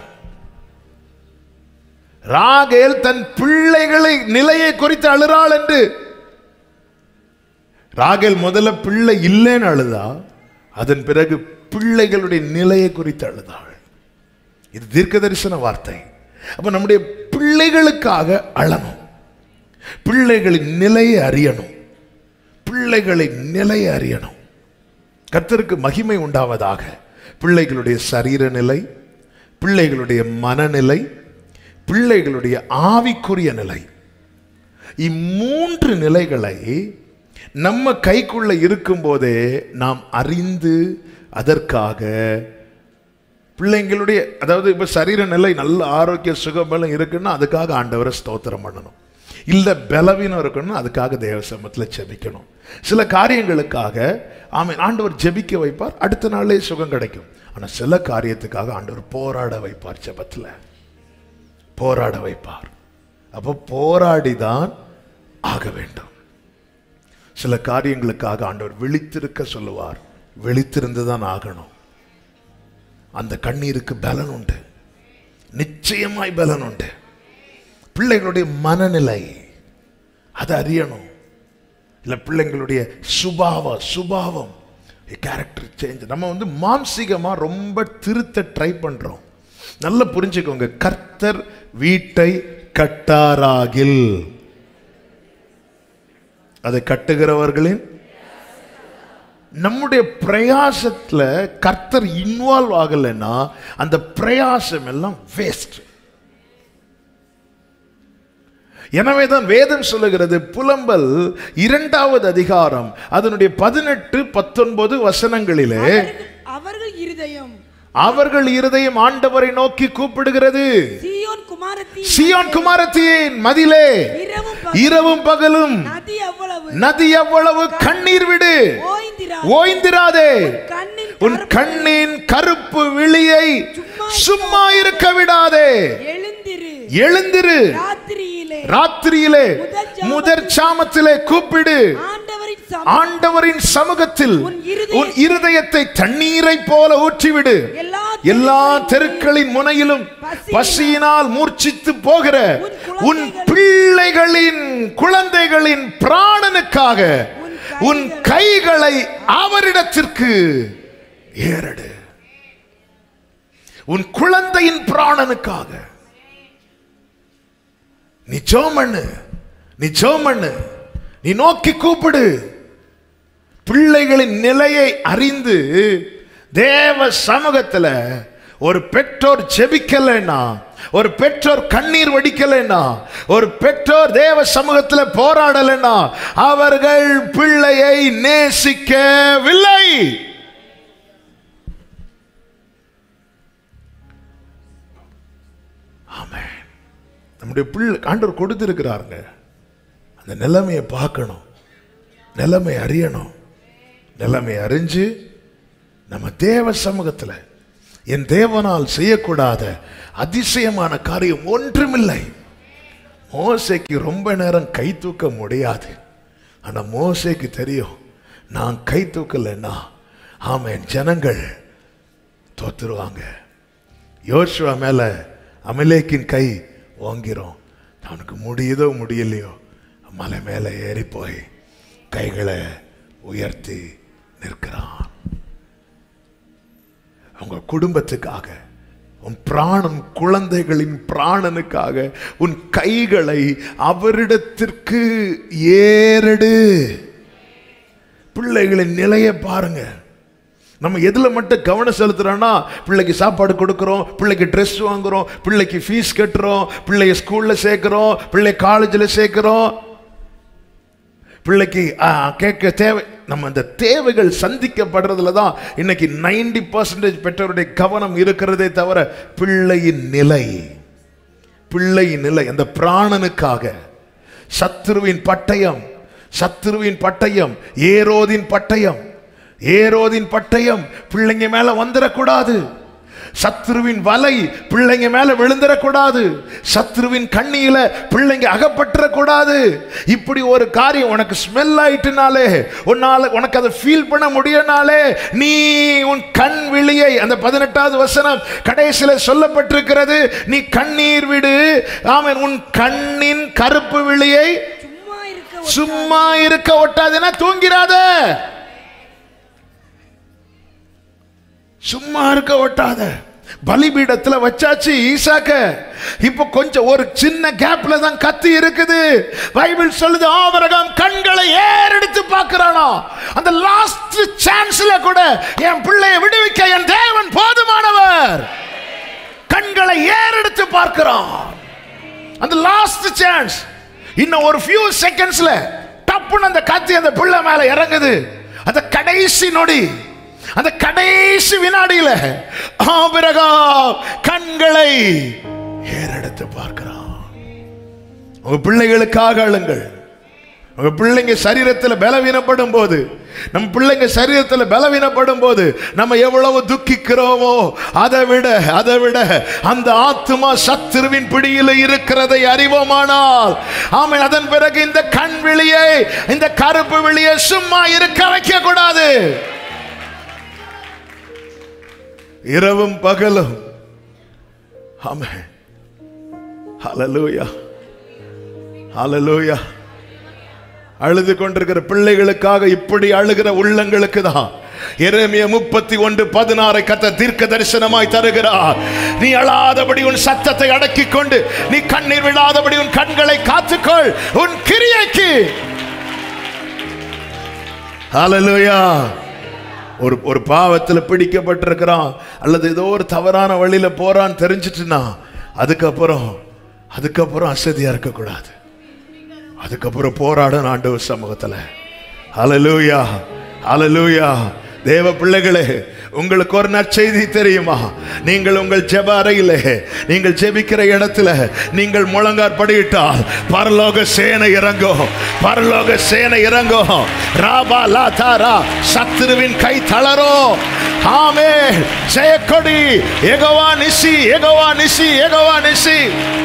ராகேல் தன் பிள்ளைகளை நிலையை குறித்து அழுறாள் என்று ராகேல் முதல்ல பிள்ளை இல்லைன்னு அழுதா அதன் பிறகு பிள்ளைகளுடைய நிலையை குறித்து அழுதாள் இது தீர்க்க தரிசன வார்த்தை அப்ப நம்முடைய பிள்ளைகளுக்காக அழணும் பிள்ளைகளின் நிலையை அறியணும் பிள்ளைகளின் நிலையை அறியணும் கர்த்தருக்கு மகிமை உண்டாவதாக பிள்ளைகளுடைய சரீர நிலை பிள்ளைகளுடைய மனநிலை பிள்ளைகளுடைய ஆவிக்குரிய நிலை இம்மூன்று நிலைகளை நம்ம கைக்குள்ள இருக்கும்போதே நாம் அறிந்து அதற்காக பிள்ளைங்களுடைய அதாவது இப்போ சரீர நிலை நல்ல ஆரோக்கிய சுகபலம் இருக்குன்னா அதுக்காக ஆண்டவரை ஸ்தோத்திரம் பண்ணணும் இல்லை பலவீனம் இருக்கணும்னா அதுக்காக தேவ சமத்தில் ஜெபிக்கணும் சில காரியங்களுக்காக ஆமை ஆண்டவர் ஜெபிக்க வைப்பார் அடுத்த நாளே சுகம் கிடைக்கும் ஆனால் சில காரியத்துக்காக ஆண்டவர் போராட வைப்பார் ஜெபத்தில் போராட வைப்பார் அப்போ போராடி தான் ஆக வேண்டும் சில காரியங்களுக்காக ஆண்டவர் விழித்திருக்க சொல்லுவார் விழித்திருந்து தான் ஆகணும் அந்த கண்ணீருக்கு பலன் உண்டு நிச்சயமாய் பலன் உண்டு பிள்ளைகளுடைய மனநிலை அதை அறியணும் இல்லை பிள்ளைங்களுடைய சுபாவ சுபாவம் கேரக்டர் சேஞ்ச் நம்ம வந்து மாம்சீகமாக ரொம்ப திருத்த ட்ரை பண்ணுறோம் நல்லா புரிஞ்சுக்கோங்க கர்த்தர் வீட்டை கட்டாராகில் அதை கட்டுகிறவர்களின் நம்முடைய பிரயாசத்துல கர்த்தர் இன்வால்வ் ஆகலைன்னா அந்த பிரயாசம் எல்லாம் வேஸ்ட் எனவேதான் வேதம் சொல்லுகிறது புலம்பல் இரண்டாவது அதிகாரம் அதனுடைய பதினெட்டு பத்தொன்பது வசனங்களிலே அவர்கள்- அவர்கள் இருதயம் அவர்கள் இருதயம் ஆண்டவரை நோக்கி கூப்பிடுகிறது சீயோன் குமாரத்தி சியோன் குமாரத்தியின் மதிலே இரவும் இரவும் பகலும் நதி அவ்வளவு நதி எவ்வளவு கண்ணீர் விடு ஓய்ந்திரா ஓய்ந்திராதே கண்ணின் உன் கண்ணின் கருப்பு விழியை சும்மா இருக்க விடாதே எழுந்திரு எழுந்திரு ராத்திரியிலே ராத்திரியிலே முதற் சாமத்திலே கூப்பிடு ஆண்டவரின் சம ஆண்டவரின் சமூகத்தில் உன் இருதய- உன் இருதயத்தை தண்ணீரை போல ஊற்றிவிடு எல்லா எல்லா தெருக்களின் முனையிலும் பசியினால் மூர்ச்சித்து போகிற உன் பிள்ளைகளின் குழந்தைகளின் பிராணனுக்காக உன் கைகளை அவரிடத்திற்கு ஏறடு உன் குழந்தையின் பிராணனுக்காக நீ ஜெபம் பண்ணு நீ ஜெபம் பண்ணு நீ நோக்கி கூப்பிடு பிள்ளைகளின் நிலையை அறிந்து தேவ சமூகத்துல ஒரு பெற்றோர் ஜெபிக்கலைன்னா ஒரு பெற்றோர் கண்ணீர் வடிக்கலைன்னா ஒரு பெற்றோர் தேவ சமூகத்துல போராடலைன்னா அவர்கள் பிள்ளையை நேசிக்கவில்லை ஆமென் நம்முடைய பிள்ளை ஆண்டவர் கொடுத்திருக்கிறாருங்க அந்த நிலைமையை பார்க்கணும் நிலைமை அறியணும் நிலைமை அறிஞ்சு நம்ம தேவ சமூகத்தில் என் தேவனால் செய்யக்கூடாத அதிசயமான காரியம் ஒன்றுமில்லை மோசைக்கு ரொம்ப நேரம் கை தூக்க முடியாது ஆனா மோசைக்கு தெரியும் நான் கை தூக்கலைன்னா ஆமென் ஜனங்கள் தோத்துருவாங்க யோசுவா மேல அமலேக்கின் கை ஓங்கிரும் அவனுக்கு முடியுதோ முடியலையோ மலை மேலே ஏறி போய் கைகளை உயர்த்தி நிற்கிறான் உங்க குடும்பத்துக்காக உன் பிராணம் குழந்தைகளின் பிராணனுக்காக உன் கைகளை அவரிடத்திற்கு ஏறடு பிள்ளைகளின் நிலையை பாருங்க நம்ம எதுல மட்டும் கவனம் செலுத்துறோம்னா பிள்ளைக்கு சாப்பாடு கொடுக்குறோம் பிள்ளைக்கு ட்ரெஸ் வாங்குறோம் பிள்ளைக்கு ஃபீஸ் கட்டுறோம் பிள்ளைய ஸ்கூல்ல சேர்க்கிறோம் பிள்ளை காலேஜில் சேர்க்கிறோம் பிள்ளைக்கு ஆ, கேட்க தேவை நம்ம அந்த தேவைகள் சந்திக்கப்படுறதுல தான் இன்னைக்கு நைன்டி பர்சன்டேஜ் பெற்றோருடைய கவனம் இருக்கிறதே தவிர பிள்ளையின் நிலை பிள்ளையின் நிலை அந்த பிராணனுக்காக சத்துருவின் பட்டயம் சத்துருவின் பட்டயம் ஏரோதின் பட்டயம் ஏரோதின் பட்டயம் பிள்ளைங்க மேல வந்துடக்கூடாது சத்ருவின் வலை பிள்ளைங்க மேல விழுந்துடக்கூடாது சத்ருவின் கண்ணியில பிள்ளைங்க அகப்பட்டுறக்கூடாது இப்படி ஒரு காரியம் உனக்கு ஸ்மெல் ஆயிட்டுனாலே உன்னால உனக்கு அதை ஃபீல் பண்ண முடியனாலே நீ உன் கண் விழியை அந்த பதினெட்டாவது வசனம் கடைசியில சொல்லப்பட்டிருக்கிறது நீ கண்ணீர் விடு ஆமென் உன் கண்ணின் கருப்பு விழியை சும்மா இருக்க சும்மா இருக்க ஒட்டாதுன்னா தூங்கிறாத சும்மா இருக்க ஒட்டாத பலிபீடத்துல வச்சாச்சு ஈசாக்க இப்ப கொஞ்சம் ஒரு சின்ன கேப்ல தான் கத்தி இருக்குது பைபிள் சொல்லுது ஆபரகம் கண்களை ஏறெடுத்து பார்க்கிறானா அந்த லாஸ்ட் சான்ஸ்ல கூட என் பிள்ளையை விடுவிக்க என் தேவன் போதுமானவர் கண்களை ஏறெடுத்து பார்க்கிறான் அந்த லாஸ்ட் சான்ஸ் இன்னும் ஒரு ஃபியூ செகண்ட்ஸ்ல டப்புன்னு அந்த கத்தி அந்த பிள்ளை மேல இறங்குது அந்த கடைசி நொடி அந்த கடைசி வினாடியில ஆபிரகா கண்களை ஏறெடுத்து பார்க்கிறான் உங்க பிள்ளைகளுக்காக அழுங்கள் உங்க பிள்ளைங்க சரீரத்தில் பலவீனப்படும் போது நம்ம பிள்ளைங்க சரீரத்தில் பலவீனப்படும் போது நம்ம எவ்வளவு துக்கிக்கிறோமோ அதை விட அதை விட அந்த ஆத்துமா சத்துருவின் பிடியில் இருக்கிறதை அறிவோமானால் ஆமை அதன் பிறகு இந்த கண் விழியை இந்த கருப்பு விழியை சும்மா இருக்க வைக்க கூடாது இரவும் பகலும் ஆமே ஹalleluya ஹalleluya அழுது கொண்டிருக்கிற பிள்ளைகளுக்காக இப்படி அழுகிற உள்ளங்களுக்கு தான் எரேமியா முப்பத்தி ஒன்று பதினாறை கத்த தீர்க்க தரிசனமாய் தருகிறார் நீ அழாதபடி உன் சத்தத்தை அடக்கிக் கொண்டு நீ கண்ணீர் விடாதபடி உன் கண்களை காத்துக்கொள் உன் கிரியைக்கு ஹalleluya ஒரு ஒரு பாவத்துல பிடிக்கப்பட்டிருக்கிறான் அல்லது ஏதோ ஒரு தவறான வழியில போறான்னு தெரிஞ்சிட்டுனா அதுக்கப்புறம் அதுக்கப்புறம் அசதியா இருக்கக்கூடாது அதுக்கப்புறம் போராடும் ஆண்டவர் சமூகத்துல ஹalleluya ஹalleluya தேவ பிள்ளைகளே உங்களுக்கு ஒரு நற்செய்தி தெரியுமா நீங்கள் உங்கள் ஜெப அறையிலே நீங்கள் ஜெபிக்கிற இடத்துல நீங்கள் முழங்கார் படியிட்டால் பரலோக சேனை இறங்கும் பரலோக சேனை இறங்கும் ராபா லா தாரா சத்துருவின் கை தளரும் ஆமே ஜெயக்கொடி எகவா நிசி எகவா நிசி எகவா நிசி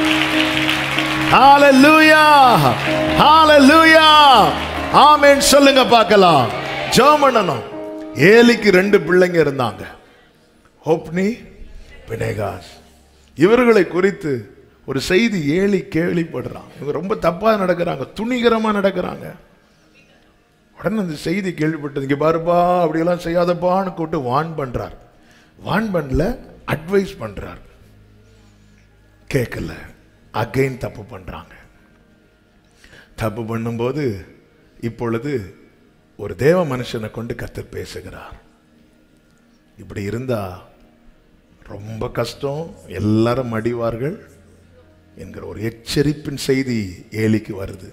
ஹalleluya ஹalleluya ஆமென் சொல்லுங்க பார்க்கலாம் ஜெபம் பண்ணணும் ஏலிக்கு ரெண்டு பிள்ளைங்க இருந்தாங்க ஹோப்னி பினேகாஸ் இவர்களை குறித்து ஒரு செய்தி ஏலி கேள்விப்படுறான் இவங்க ரொம்ப தப்பா நடக்கிறாங்க துணிகரமா நடக்கிறாங்க உடனே அந்த செய்தி கேள்விப்பட்டது இங்க பாருப்பா அப்படியெல்லாம் செய்யாதப்பான்னு கூப்பிட்டு வான் பண்றார் வான் பண்ணல அட்வைஸ் பண்றார் கேட்கல அகைன் தப்பு பண்றாங்க தப்பு பண்ணும்போது இப்பொழுது ஒரு தேவ மனுஷனை கொண்டு கத்தர் பேசுகிறார் இப்படி இருந்தா ரொம்ப கஷ்டம் எல்லாரும் அடிவார்கள் என்கிற ஒரு எச்சரிப்பின் செய்தி ஏலிக்கு வருது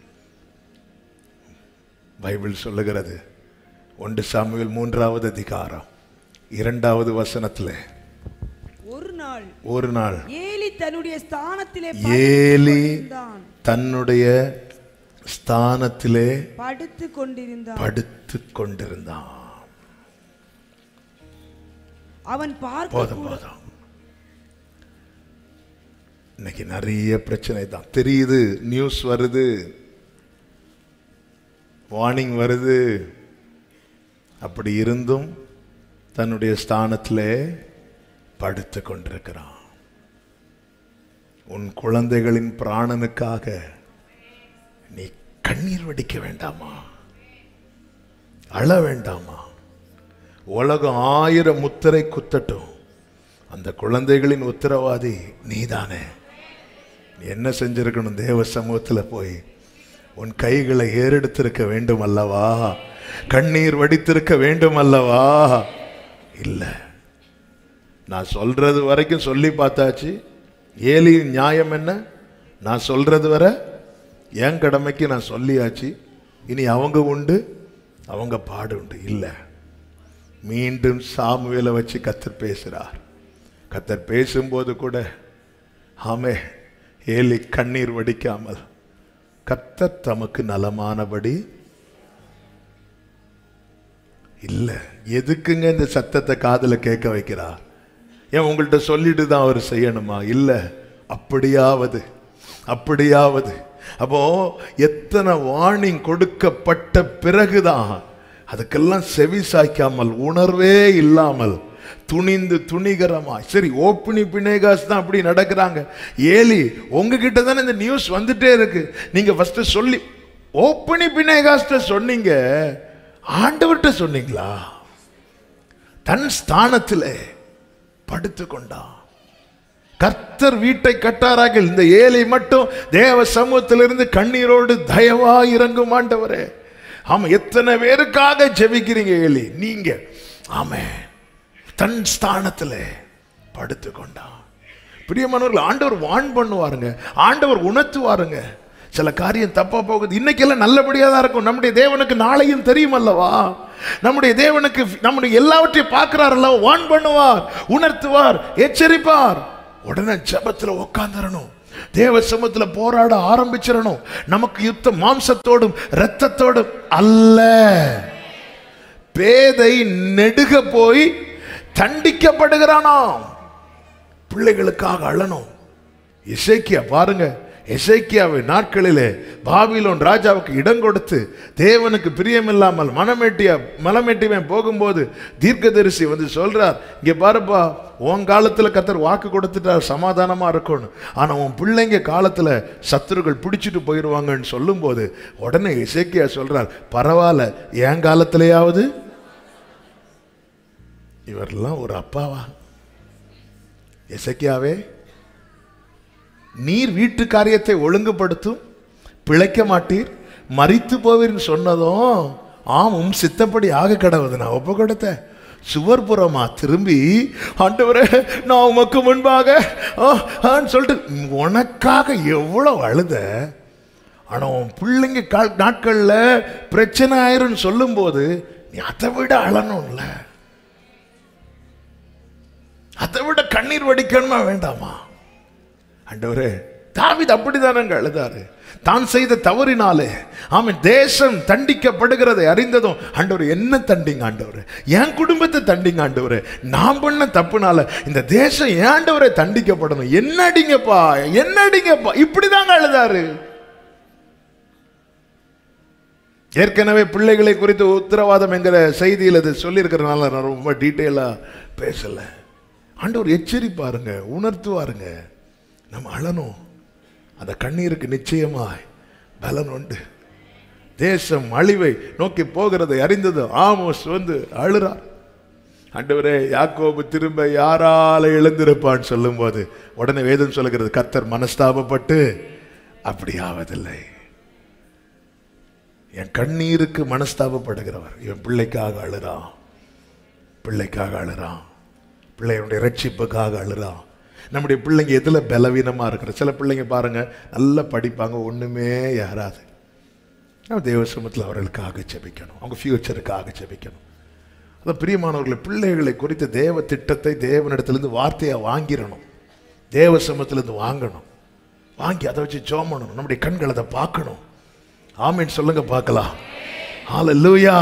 பைபிள் சொல்லுகிறது ஒன்று சாமுவேல் மூன்றாவது அதிகாரம் இரண்டாவது வசனத்துல ஒரு நாள் ஒரு நாள் ஏலி தன்னுடைய ஸ்தானத்திலே ஏலி படுத்துக் தன்னுடைய ஸ்தானத்திலே படுத்து கொண்டிருந்தான் படுத்து கொண்டிருந்தான் அவன் பார்க்க போதும் போதும் இன்னைக்கு நிறைய பிரச்சனை தான் தெரியுது நியூஸ் வருது வார்னிங் வருது அப்படி இருந்தும் தன்னுடைய ஸ்தானத்திலே படுத்து கொண்டிருக்கிறான் உன் குழந்தைகளின் பிராணனுக்காக நீ கண்ணீர் வடிக்க வேண்டாமா அழ வேண்டாமா உலகம் ஆயிரம் முத்திரை குத்தட்டும் அந்த குழந்தைகளின் உத்தரவாதி நீதானே நீ என்ன செஞ்சிருக்கணும் தேவ சமூகத்தில் போய் உன் கைகளை ஏறெடுத்திருக்க வேண்டும் அல்லவா கண்ணீர் வடித்திருக்க வேண்டும் அல்லவா இல்லை நான் சொல்றது வரைக்கும் சொல்லி பார்த்தாச்சு ஏலியின் நியாயம் என்ன நான் சொல்றது வரை என் கடமைக்கு நான் சொல்லியாச்சு இனி அவங்க உண்டு அவங்க பாடு உண்டு இல்லை மீண்டும் சாமுவேலை வச்சு கத்தர் பேசுறார் கத்தர் பேசும்போது கூட ஆமே ஏலி கண்ணீர் வடிக்காமல் கத்தர் தமக்கு நலமானபடி இல்ல எதுக்குங்க இந்த சத்தத்தை காதுல கேட்க வைக்கிறா ஏன் உங்கள்கிட்ட சொல்லிட்டு தான் அவர் செய்யணுமா இல்ல அப்படியாவது அப்படியாவது அப்போ எத்தனை வார்னிங் கொடுக்கப்பட்ட பிறகுதான் அதுக்கெல்லாம் செவி சாய்க்காமல் உணர்வே இல்லாமல் துணிந்து துணிகரமாய் சரி ஓப்பனி பினேகாஸ் தான் அப்படி நடக்கிறாங்க ஏலி உங்ககிட்ட தானே இந்த நியூஸ் வந்துட்டே இருக்கு நீங்க ஃபர்ஸ்ட் சொல்லி ஓப்பனி பினேகாஸ்ட சொன்னீங்க ஆண்டவர்கிட்ட சொன்னீங்களா தன் ஸ்தானத்திலே படுத்து கொண்டான் கர்த்தர் வீட்டை கட்டாராக இந்த ஏழை மட்டும் தேவ சமூகத்திலிருந்து கண்ணீரோடு தயவா இறங்கும் ஆண்டவரே ஆமா எத்தனை பேருக்காக ஜெபிக்கிறீங்க ஏலி நீங்க ஆமே தன் ஸ்தானத்துல படுத்து கொண்டான் பிரியமானவர்கள் ஆண்டவர் வான் பண்ணுவாருங்க ஆண்டவர் உணர்த்துவாருங்க சில காரியம் தப்பா போகுது இன்னைக்கெல்லாம் நல்லபடியா தான் இருக்கும் நம்முடைய தேவனுக்கு நாளையும் தெரியும் அல்லவா நம்முடைய தேவனுக்கு நம்முடைய எல்லாவற்றையும் பார்க்கிறார் அல்லவா வான் பண்ணுவார் உணர்த்துவார் எச்சரிப்பார் உடனே ஜெபத்துல உட்காந்துடணும் தேவ சமூகத்துல போராட ஆரம்பிச்சிடணும் நமக்கு யுத்தம் மாம்சத்தோடும் இரத்தத்தோடும் அல்ல பேதை நெடுக போய் தண்டிக்கப்படுகிறானாம் பிள்ளைகளுக்காக அழணும் இசைக்கியா பாருங்க எசேக்கியாவை நாட்களிலே பாபிலோன் ராஜாவுக்கு இடம் கொடுத்து தேவனுக்கு பிரியமில்லாமல் மனமேட்டியா மலமேட்டிவன் போகும்போது தீர்க்கதரிசி வந்து சொல்றார் இங்க பாருப்பா உன் காலத்துல கத்தர் வாக்கு கொடுத்துட்டார் சமாதானமா இருக்கணும் ஆனா உன் பிள்ளைங்க காலத்துல சத்துருக்கள் பிடிச்சிட்டு போயிடுவாங்கன்னு சொல்லும்போது உடனே இசைக்கியா சொல்றார் பரவாயில்ல என் காலத்திலேயாவது இவரெல்லாம் ஒரு அப்பாவா எசக்கியாவே நீர் வீட்டு காரியத்தை ஒழுங்குபடுத்தும் பிழைக்க மாட்டீர் மறித்து போவீர்னு சொன்னதும் ஆம் உம் சித்தப்படி ஆக கடவுது நான் ஒப்பு கொடுத்த சுவர் புறமா திரும்பி ஆண்டவரே நான் உமக்கு முன்பாக ஆ, ஆன்னு சொல்லிட்டு உனக்காக எவ்வளவு அழுத ஆனா உன் பிள்ளைங்க கால் நாட்கள்ல பிரச்சனை ஆயிரும்னு சொல்லும்போது நீ அதை விட அழணும்ல அதை விட கண்ணீர் வடிக்கணுமா வேண்டாமா ஆண்டவரே தாவீது அப்படிதானங்க அழுதாரு தான் செய்த தவறினாலே ஆமென் தேசம் தண்டிக்கப்படுகிறதை அறிந்ததும் ஆண்டவர் என்ன தண்டிங்க ஆண்டவர் என் குடும்பத்தை தண்டிங்க ஆண்டவர் நான் பண்ண தப்புனால இந்த தேசம் ஏன் ஆண்டவரை தண்டிக்கப்படணும் என்னடிங்கப்பா என்னடிங்கப்பா இப்படிதாங்க அழுதாரு ஏற்கனவே பிள்ளைகளை குறித்து உத்தரவாதம் என்கிற செய்தியில் இது சொல்லியிருக்கிறதுனால நான் ரொம்ப டீட்டெயிலாக பேசலை ஆண்டவர் எச்சரிப்பாருங்க உணர்த்துவாருங்க நம்ம அழணும் அந்த கண்ணீருக்கு நிச்சயமாய் பலன் உண்டு தேசம் அழிவை நோக்கி போகிறதை அறிந்தது ஆமோஸ் வந்து அழுறார் ஆண்டவரே யாக்கோபு திரும்ப யாரால எழுந்திருப்பான்னு சொல்லும்போது உடனே வேதம் சொல்லுகிறது கர்த்தர் மனஸ்தாபப்பட்டு அப்படி ஆவதில்லை என் கண்ணீருக்கு மனஸ்தாபப்படுகிறவர் என் பிள்ளைக்காக அழுறான் பிள்ளைக்காக அழுறான் பிள்ளையுடைய ரட்சிப்புக்காக அழுறான் நம்முடைய பிள்ளைங்க எதுல பலவீனமா இருக்கிற சில பிள்ளைங்க பாருங்க நல்லா படிப்பாங்க ஒண்ணுமே யாராது நம்ம தேவ சமூகத்தில் அவர்களுக்காக ஜெபிக்கணும் அவங்க ஃபியூச்சருக்காக ஜெபிக்கணும் அதான் பிரியமானவர்களை பிள்ளைகளை குறித்த தேவ திட்டத்தை தேவனிடத்திலிருந்து வார்த்தையை வாங்கிடணும் தேவ சமூகத்திலிருந்து வாங்கணும் வாங்கி அதை வச்சு ஜோம் பண்ணணும் நம்முடைய கண்கள் அதை பார்க்கணும் ஆமீன் சொல்லுங்க பார்க்கலாம் ஹalleluya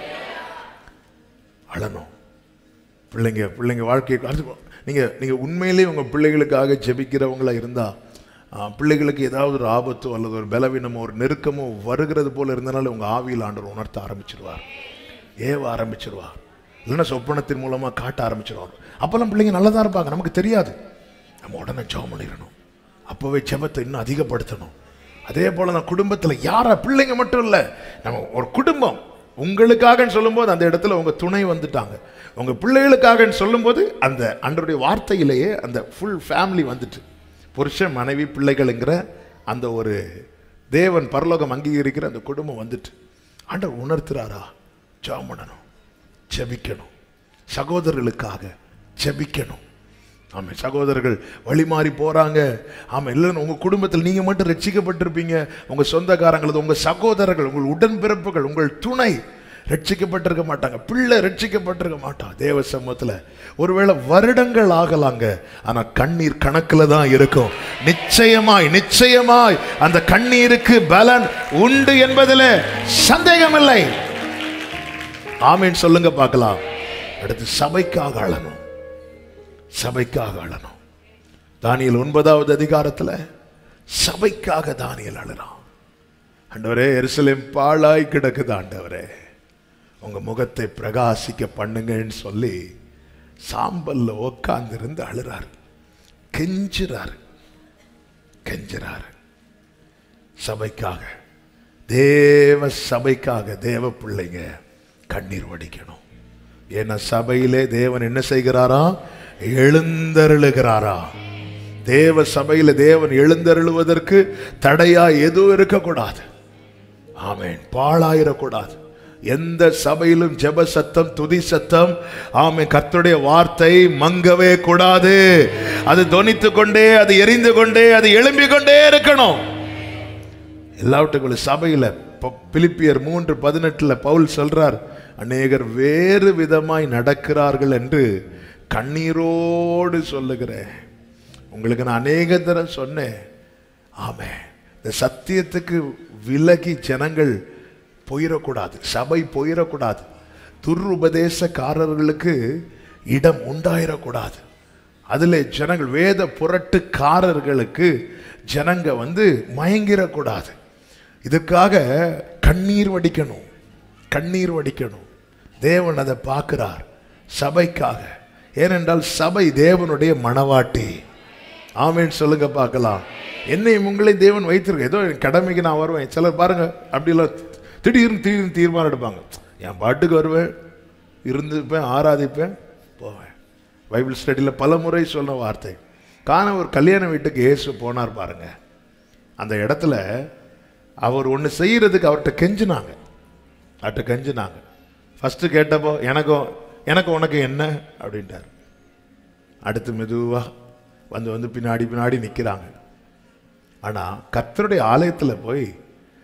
அழணும் பிள்ளைங்க பிள்ளைங்க வாழ்க்கை அடுத்து நீங்க நீங்க உண்மையிலேயே உங்க பிள்ளைகளுக்காக ஜெபிக்கிறவங்களா இருந்தா ஆ, பிள்ளைகளுக்கு ஏதாவது ஒரு ஆபத்தோ அல்லது ஒரு பலவீனமோ ஒரு நெருக்கமோ வருகிறது போல இருந்தனால உங்க ஆவியில் ஆண்டவர் உணர்த்த ஆரம்பிச்சிருவார் ஏவ ஆரம்பிச்சிருவார் இல்லைன்னா சொப்பனத்தின் மூலமா காட்ட ஆரம்பிச்சிருவார் அப்பெல்லாம் பிள்ளைங்க நல்லதா இருப்பாங்க நமக்கு தெரியாது நம்ம உடனே ஜெபம் பண்ணிடணும் அப்போவே ஜெபத்தை இன்னும் அதிகப்படுத்தணும் அதே போல நான் குடும்பத்துல யாரா பிள்ளைங்க மட்டும் இல்ல நம்ம ஒரு குடும்பம் உங்களுக்காகன்னு சொல்லும்போது அந்த இடத்துல உங்க துணை வந்துட்டாங்க உங்க பிள்ளைகளுக்காகன்னு சொல்லும்போது அந்த அன்றருடைய வார்த்தையிலேயே அந்த ஃபுல் ஃபேமிலி வந்துட்டு புருஷன் மனைவி பிள்ளைகளுங்கிற அந்த ஒரு தேவன் பரலோகம் அங்கீகரிக்கிற அந்த குடும்பம் வந்துட்டு ஆண்டவர் உணர்த்துறாரா ஜெபம் பண்ணணும் ஜெபிக்கணும் சகோதரர்களுக்காக ஜெபிக்கணும் ஆமாம் சகோதரர்கள் வழி மாறி போறாங்க ஆமாம் இல்லைன்னு உங்க குடும்பத்தில் நீங்க மட்டும் ரட்சிக்கப்பட்டிருப்பீங்க உங்க சொந்தக்காரங்களது உங்க சகோதரர்கள் உங்கள் உடன்பிறப்புகள் உங்கள் துணை ரட்சிக்கப்பட்டிருக்க மாட்டாங்க பிள்ளை ரட்சிக்கப்பட்டிருக்க மாட்டான் தேவ சமூகத்தில் ஒருவேளை வருடங்கள் ஆகலாங்க ஆனா கண்ணீர் கணக்குல தான் இருக்கும் நிச்சயமாய் நிச்சயமாய் அந்த கண்ணீருக்கு பலன் உண்டு என்பதில் சந்தேகமில்லை ஆமீன் சொல்லுங்க பார்க்கலாம் அடுத்து சபைக்காக அழணும் சபைக்காக அழணும் தானியல் ஒன்பதாவது அதிகாரத்துல சபைக்காக தானியல் அழறான் ஆண்டவரே எருசலேம் பாழாய் கிடக்குது ஆண்டவரே உங்க முகத்தை பிரகாசிக்க பண்ணுங்கன்னு சொல்லி சாம்பல்ல உட்கார்ந்து இருந்து அழுறாரு கெஞ்சுறாரு கெஞ்சுறாரு சபைக்காக தேவ சபைக்காக தேவ பிள்ளைங்க கண்ணீர் வடிக்கணும் ஏன்னா சபையிலே தேவன் என்ன செய்கிறாரா எழுந்தருளுகிறாரா தேவ சபையில தேவன் எழுந்தருளுவதற்கு தடையா எதுவும் இருக்கக்கூடாது ஆமென் பாழாயிரக்கூடாது எந்த சபையிலும் ஜெப சத்தம் துதி சத்தம் ஆமென் கர்த்தருடைய வார்த்தை மங்கவே கூடாது அது தொனித்து கொண்டே அது எரிந்து கொண்டே அது எழும்பிக் கொண்டே இருக்கணும் எல்லாவற்றுக்குள்ள சபையில ப- பிலிப்பியர் மூன்று பதினெட்டுல பவுல் சொல்றார் அநேகர் வேறு விதமாய் நடக்கிறார்கள் என்று கண்ணீரோடு சொல்லுகிறேன் உங்களுக்கு நான் அநேக தரம் சொன்னேன் ஆமே இந்த சத்தியத்துக்கு விலகி ஜனங்கள் போயிடக்கூடாது சபை போயிடக்கூடாது துருபதேசக்காரர்களுக்கு இடம் உண்டாயிடக்கூடாது அதில் ஜனங்கள் வேத புரட்டுக்காரர்களுக்கு ஜனங்க வந்து மயங்கிடக்கூடாது இதுக்காக கண்ணீர் வடிக்கணும் கண்ணீர் வடிக்கணும் தேவன் அதை பார்க்கிறார் சபைக்காக ஏனென்றால் சபை தேவனுடைய மணவாட்டி ஆமேன்னு சொல்லுங்க பார்க்கலாம் என்னையும் உங்களை தேவன் வைத்திருக்க ஏதோ என் கடமைக்கு நான் வருவேன் சிலர் பாருங்க அப்படிலாம் திடீர்னு திடீர்னு தீர்மானம் எடுப்பாங்க என் பாட்டுக்கு வருவேன் இருந்துப்பேன் ஆராதிப்பேன் போவேன் பைபிள் ஸ்டடியில் பல முறை சொன்ன வார்த்தை காண ஒரு கல்யாண வீட்டுக்கு இயேசு போனார் பாருங்க அந்த இடத்துல அவர் ஒன்று செய்யறதுக்கு அவர்கிட்ட கெஞ்சினாங்க அவர்கிட்ட கெஞ்சினாங்க ஃபஸ்ட்டு கேட்டப்போ எனக்கும் எனக்கு உனக்கு என்ன அப்படின்ட்டார் அடுத்து மெதுவா வந்து வந்து பின்னாடி பின்னாடி நிற்கிறாங்க ஆனால் கர்த்தருடைய ஆலயத்தில் போய்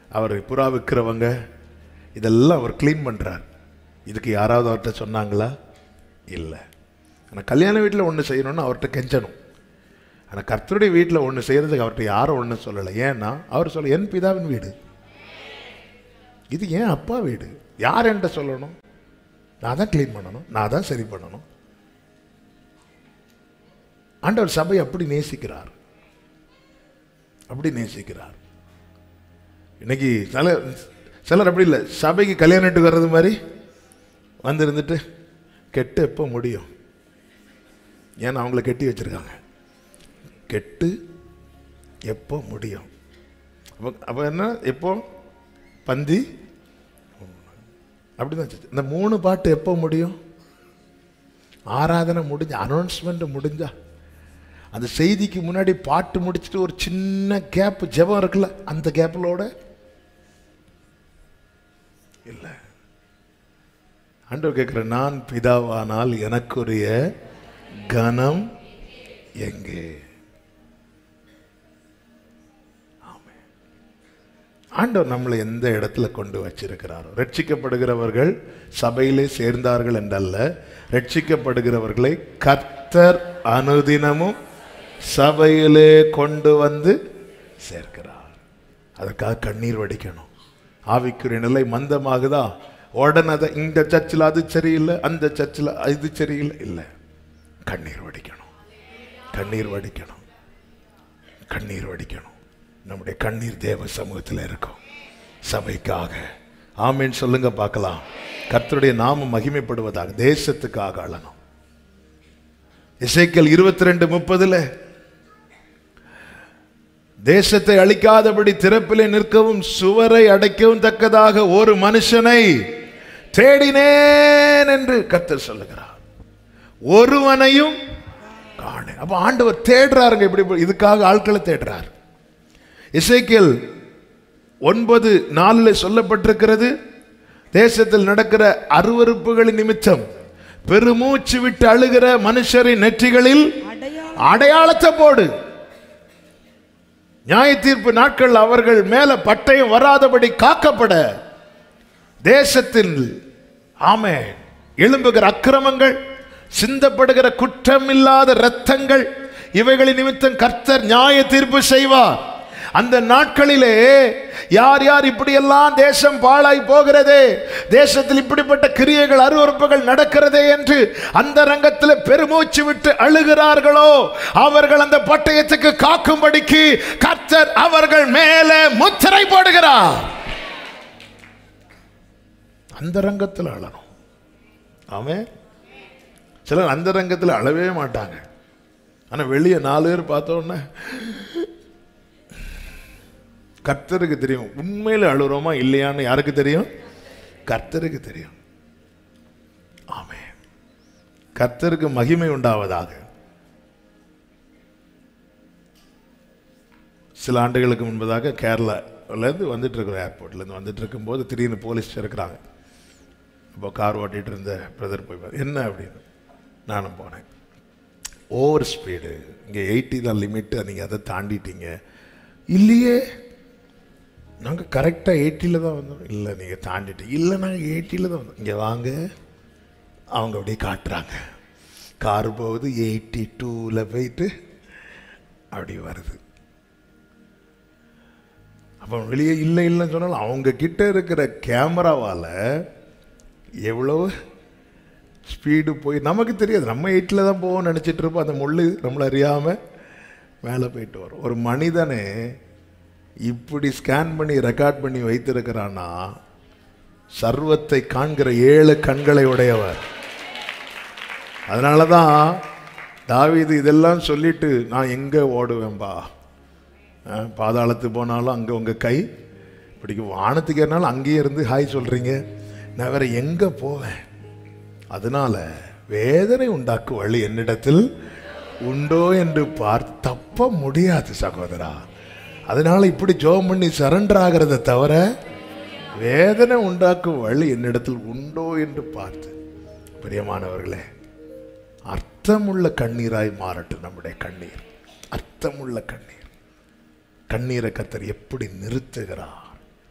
அவர் புறா விற்கிறவங்க இதெல்லாம் அவர் க்ளீன் பண்றார் இதுக்கு யாராவது அவர்கிட்ட சொன்னாங்களா இல்லை ஆனால் கல்யாண வீட்டில் ஒன்று செய்யணும்னு அவர்கிட்ட கெஞ்சணும் ஆனால் கர்த்தருடைய வீட்டில் ஒன்று செய்கிறதுக்கு அவர்கிட்ட யாரும் ஒன்றும் சொல்லலை ஏன்னா அவர் சொல்ல என் பிதாவின் வீடு இது ஏன் அப்பா வீடு யார் என்கிட்ட சொல்லணும் நான் தான் க்ளீன் பண்ணணும் நான் தான் சரி பண்ணணும் ஆண்டவர் சபை அப்படி நேசிக்கிறார் அப்படி நேசிக்கிறார் இன்னைக்கு சில சிலர் அப்படி இல்லை சபைக்கு கல்யாணத்துக்கு வர்றது மாதிரி வந்து இருந்துட்டு கெட்டு எப்போ முடியும் ஏன்னா அவங்கள கெட்டி வச்சிருக்காங்க கெட்டு எப்போ முடியும் அப்போ அப்போ என்ன எப்போ பந்தி அப்படிதான் சர்ச்சு. இந்த மூணு பாட்டு எப்போ முடியும் ஆராதனை முடிஞ்ச அனௌன்ஸ்மெண்ட் முடிஞ்சா அந்த செய்திக்கு முன்னாடி பாட்டு முடிச்சுட்டு ஒரு சின்ன கேப் ஜெபம் இருக்குல்ல அந்த கேப்பிலோட இல்லை ஆண்டவர் கேட்குற நான் பிதாவானால் எனக்குரிய கனம் எங்கே ஆமென். ஆண்டவர் நம்மளை எந்த இடத்துல கொண்டு வச்சிருக்கிறாரோ ரட்சிக்கப்படுகிறவர்கள் சபையிலே சேர்ந்தார்கள் என்றல்ல ரட்சிக்கப்படுகிறவர்களை கர்த்தர் அனுதினமும் சபையிலே கொண்டு வந்து சேர்க்கிறார் அதற்காக கண்ணீர் வடிக்கணும் ஆவிக்குரிய நிலை மந்தமாகுதா உடனே அதை இந்த சர்ச்சில் அது சரியில்லை அந்த சர்ச்சில் இது சரியில்லை இல்லை கண்ணீர் வடிக்கணும் கண்ணீர் வடிக்கணும் கண்ணீர் வடிக்கணும் நம்முடைய கண்ணீர் தேவ சமூகத்தில் இருக்கும் சபைக்காக ஆமீன் சொல்லுங்க பார்க்கலாம் கர்த்தருடைய நாமம் மகிமைப்படுவதாக தேசத்துக்காக அழணும் இசைக்கல் இருபத்தி ரெண்டு முப்பதுல தேசத்தை அழிக்காதபடி திறப்பிலே நிற்கவும் சுவரை அடைக்கவும் தக்கதாக ஒரு மனுஷனை தேடினேன் என்று கர்த்தர் சொல்லுகிறார் ஒருவனையும் காண அப்ப ஆண்டவர் தேடுறாருங்க இப்படி இதுக்காக ஆட்களை தேடுறார் இசைக்கியல் ஒன்பது நாலில் சொல்லப்பட்டிருக்கிறது தேசத்தில் நடக்கிற அருவருப்புகளின் நிமித்தம் பெருமூச்சு விட்டு அழுகிற மனுஷரின் நெற்றிகளில் அடையாளம் அடையாளத்தை போடு நியாய தீர்ப்பு நாட்கள் அவர்கள் மேல பட்டயம் வராதபடி காக்கப்பட தேசத்தில் ஆமே எழும்புகிற அக்கிரமங்கள் சிந்தப்படுகிற குற்றமில்லாத இரத்தங்கள் இவைகளின் நிமித்தம் கர்த்தர் நியாய தீர்ப்பு செய்வார் அந்த நாட்களிலே யார் யார் இப்படியெல்லாம் தேசம் பாழாய் போகிறதே தேசத்தில் இப்படிப்பட்ட கிரியைகள் அருவறுப்புகள் நடக்கிறதே என்று அந்த ரங்கத்தில் பெருமூச்சு விட்டு அழுகிறார்களோ அவர்கள் அந்த பட்டயத்துக்கு காக்கும்படிக்கு கர்த்தர் அவர்கள் மேலே முத்திரை போடுகிறார் அந்த ரங்கத்தில் அழணும் ஆமே சிலர் அந்த ரங்கத்தில் அழவே மாட்டாங்க ஆனா வெளியே நாலு பேர் பார்த்த உடனே கர்த்தருக்கு தெரியும் உண்மையில அழுறோமா இல்லையான்னு யாருக்கு தெரியும் கர்த்தருக்கு தெரியும் ஆமே கர்த்தருக்கு மகிமை உண்டாவதாக சில ஆண்டுகளுக்கு முன்பதாக கேரளாலேருந்து வந்துட்டு இருக்கிற ஏர்போர்ட்லேருந்து வந்துட்டு இருக்கும்போது திடீர்னு போலீஸ் இருக்கிறாங்க இப்போ கார் ஓட்டிகிட்டு இருந்த பிரதர் போய் பாரு. என்ன அப்படின்னு நானும் போனேன் ஓவர் ஸ்பீடு இங்கே எயிட்டி தான் லிமிட்டு நீங்கள் அதை தாண்டிட்டீங்க இல்லையே நாங்கள் கரெக்டாக எயிட்டியில் தான் வந்தோம் இல்லை நீங்கள் தாண்டிட்டு இல்லை நாங்கள் எயிட்டியில் தான் வந்தோம் இங்கே வாங்க அவங்க அப்படியே காட்டுறாங்க கார் போகுது எயிட்டி டூவில் போயிட்டு அப்படி வருது அப்போ வெளியே இல்லை இல்லைன்னு சொன்னாலும் அவங்க கிட்ட இருக்கிற கேமராவால் எவ்வளோ ஸ்பீடு போய் நமக்கு தெரியாது நம்ம எயிட்டில் தான் போவோம்னு நினச்சிட்டு இருப்போம் அந்த முள்ளு நம்மளை அறியாமல் மேலே போயிட்டு வரும் ஒரு மனிதனே இப்படி ஸ்கேன் பண்ணி ரெக்கார்ட் பண்ணி வைத்திருக்கிறான்னா சர்வத்தை காண்கிற ஏழு கண்களை உடையவர் அதனால தான் தாவீது இதெல்லாம் சொல்லிட்டு நான் எங்கே ஓடுவேன்பா அஹ், பாதாளத்துக்கு போனாலும் அங்கே உங்கள் கை பிடிக்கும் வானத்துக்கு ஏறினாலும் அங்கேயே இருந்து ஹாய் சொல்கிறீங்க நான் வேற எங்கே போவேன் அதனால வேதனை உண்டாக்கும் வழி என்னிடத்தில் உண்டோ என்று பார்த்து தப்ப முடியாது சகோதரா அதனால இப்படி ஜோம் பண்ணி சரண்டர் ஆகிறத தவிர வேதனை உண்டாக்கும் வழி என்னிடத்தில் உண்டோ என்று பார்த்து பிரியமானவர்களே அர்த்தமுள்ள கண்ணீராய் மாறட்டும் நம்முடைய கண்ணீர் அர்த்தமுள்ள கண்ணீர் கண்ணீரை கத்தர் எப்படி நிறுத்துகிறார்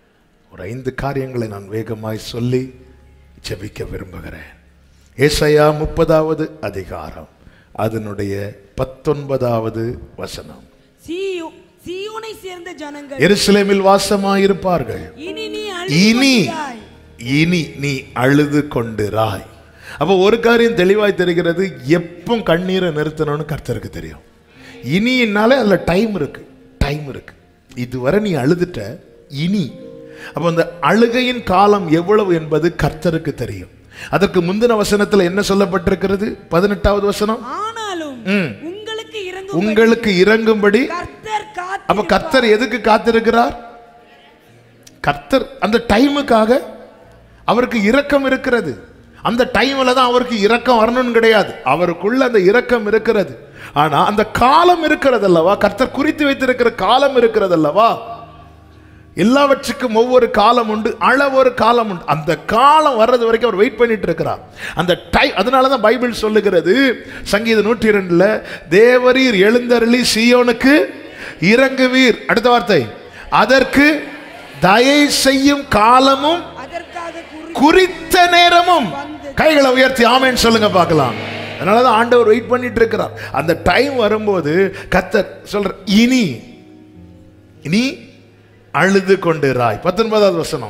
ஒரு ஐந்து காரியங்களை நான் வேகமாய் சொல்லி ஜெபிக்க விரும்புகிறேன் ஏசாயா முப்பதாவது அதிகாரம் அதனுடைய பத்தொன்பதாவது வசனம் சீயோ சீயோனை சேர்ந்த ஜனங்கள் எருசலேமில் வாசமாயிருப்பார்கள் இனி நீ இனி அழுகிறாய் இனி நீ அழுது கொண்டிராய் அப்போ ஒரு காரியம் தெளிவாய் தெரிகிறது எப்போ கண்ணீரை நிறுத்தணும்னு கர்த்தருக்கு தெரியும் இனினாலே அதுல டைம் இருக்கு டைம் இருக்கு இதுவரை நீ அழுதுட்ட இனி அப்போ அந்த அழுகையின் காலம் எவ்வளவு என்பது கர்த்தருக்கு தெரியும் அதற்கு முந்தின வசனத்துல என்ன சொல்லப்பட்டிருக்கிறது பதினெட்டாவது வசனம் ஆனாலும் ம். உங்களுக்கு இறங்கும் உங்களுக்கு இறங்கும்படி கர்த்தர் அப்ப காத்து கர்த்தர் எதுக்கு காத்திருக்கிறார் கர்த்தர் அந்த டைமுக்காக அவருக்கு இரக்கம் இருக்கிறது அந்த டைம்ல தான் அவருக்கு இரக்கம் வரணும்னு கிடையாது அவருக்குள்ள அந்த இரக்கம் இருக்கிறது ஆனா அந்த காலம் இருக்கிறது அல்லவா கர்த்தர் குறித்து வைத்திருக்கிற காலம் இருக்கிறது அல்லவா எல்லாவற்றுக்கும் ஒவ்வொரு காலம் உண்டு அள ஒரு காலம் உண்டு அந்த காலம் வர்றது வரைக்கும் அவர் வெயிட் பண்ணிட்டு இருக்கிறார் அந்த டை அதனால தான் பைபிள் சொல்லுகிறது சங்கீத நூற்றி இரண்டுல தேவரீர் எழுந்தருளி சீயோனுக்கு இறங்குவீர் அடுத்த வார்த்தை அதற்கு தயை செய்யும் காலமும் அதற்காக குறி குறித்த நேரமும் கைகளை உயர்த்தி ஆமேன்னு சொல்லுங்க பார்க்கலாம் அதனால தான் ஆண்டவர் வெயிட் பண்ணிட்டு இருக்கிறார் அந்த டைம் வரும்போது கத்தர் சொல்ற இனி இனி அழுது கொண்டு ராய் பத்தொன்பதாவது வசனம்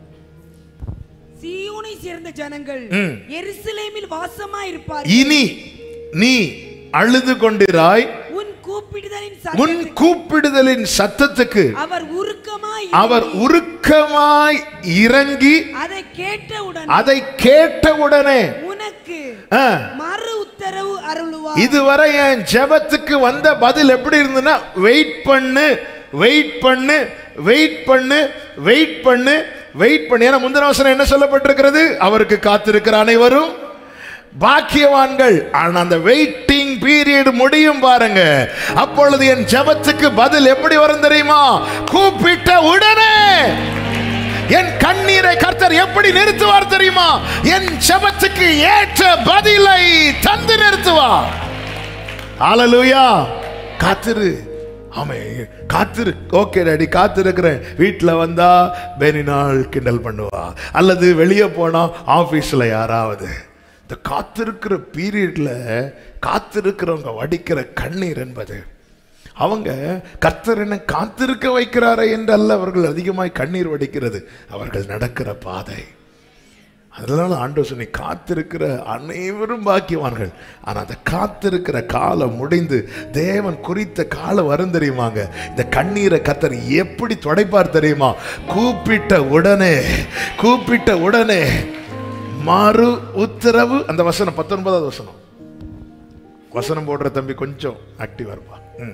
சீயோனை சேர்ந்த ஜனங்கள் ம். எருசலேமில் வாசமா இருப்பார் இனி நீ அழுது கொண்டிராய் உன் கூப்பிடுதலின் முன் சத்தத்துக்கு கூப்பிடுதலின் சத்தத்துக்கு அவர் உருக்கமாய் அவர் உருக்கமாய் இறங்கி அதை கேட்டவுடன் அதை கேட்டவுடனே உனக்கு ஆ, மறு உத்தரவு அருளுவார் இதுவரை என் ஜெபத்துக்கு வந்த பதில் எப்படி இருந்ததுன்னா வெயிட் பண்ணு வெயிட் பண்ணு வெயிட் பண்ணு வெயிட் பண்ணு வெயிட் பண்ணு ஏன்னா முந்தின வசனம் என்ன சொல்லப்பட்டிருக்கிறது அவருக்கு காத்திருக்கிற அனைவரும் பாக்கியவான்கள் ஆனா அந்த வெயிட்டிங் பீரியட் முடியும் பாருங்க அப்பொழுது என் ஜெபத்துக்கு பதில் எப்படி வரும் தெரியுமா கூப்பிட்ட உடனே என் கண்ணீரை கர்த்தர் எப்படி நிறுத்துவார் தெரியுமா என் ஜெபத்துக்கு ஏற்ற பதிலை தந்து நிறுத்துவார் ஹalleluya காத்திரு ஆமே காத்திரு ஓகே டாடி காத்திருக்கிறேன் வீட்டில் வந்தா பெனினாள் கிண்டல் பண்ணுவா அல்லது வெளியே போனா ஆபீஸ்ல யாராவது இந்த காத்திருக்கிற பீரியட்ல காத்திருக்கிறவங்க வடிக்கிற கண்ணீர் என்பது அவங்க கர்த்தர் என்ன காத்திருக்க வைக்கிறாரே என்று அல்ல அவர்கள் அதிகமாய் கண்ணீர் வடிக்கிறது அவர்கள் நடக்கிற பாதை அதனால ஆண்டவர் சொன்னி காத்திருக்கிற அனைவரும் பாக்கியவான்கள் ஆனா அந்த காத்திருக்கிற காலம் முடிந்து தேவன் குறித்த காலம் வரும் தெரியுமாங்க இந்த கண்ணீரை கத்தர் எப்படி துடைப்பார் தெரியுமா கூப்பிட்ட உடனே கூப்பிட்ட உடனே மறு உத்தரவு அந்த வசனம் பத்தொன்பதாவது வசனம் வசனம் போடுற தம்பி கொஞ்சம் ஆக்டிவா இருப்பா ம்.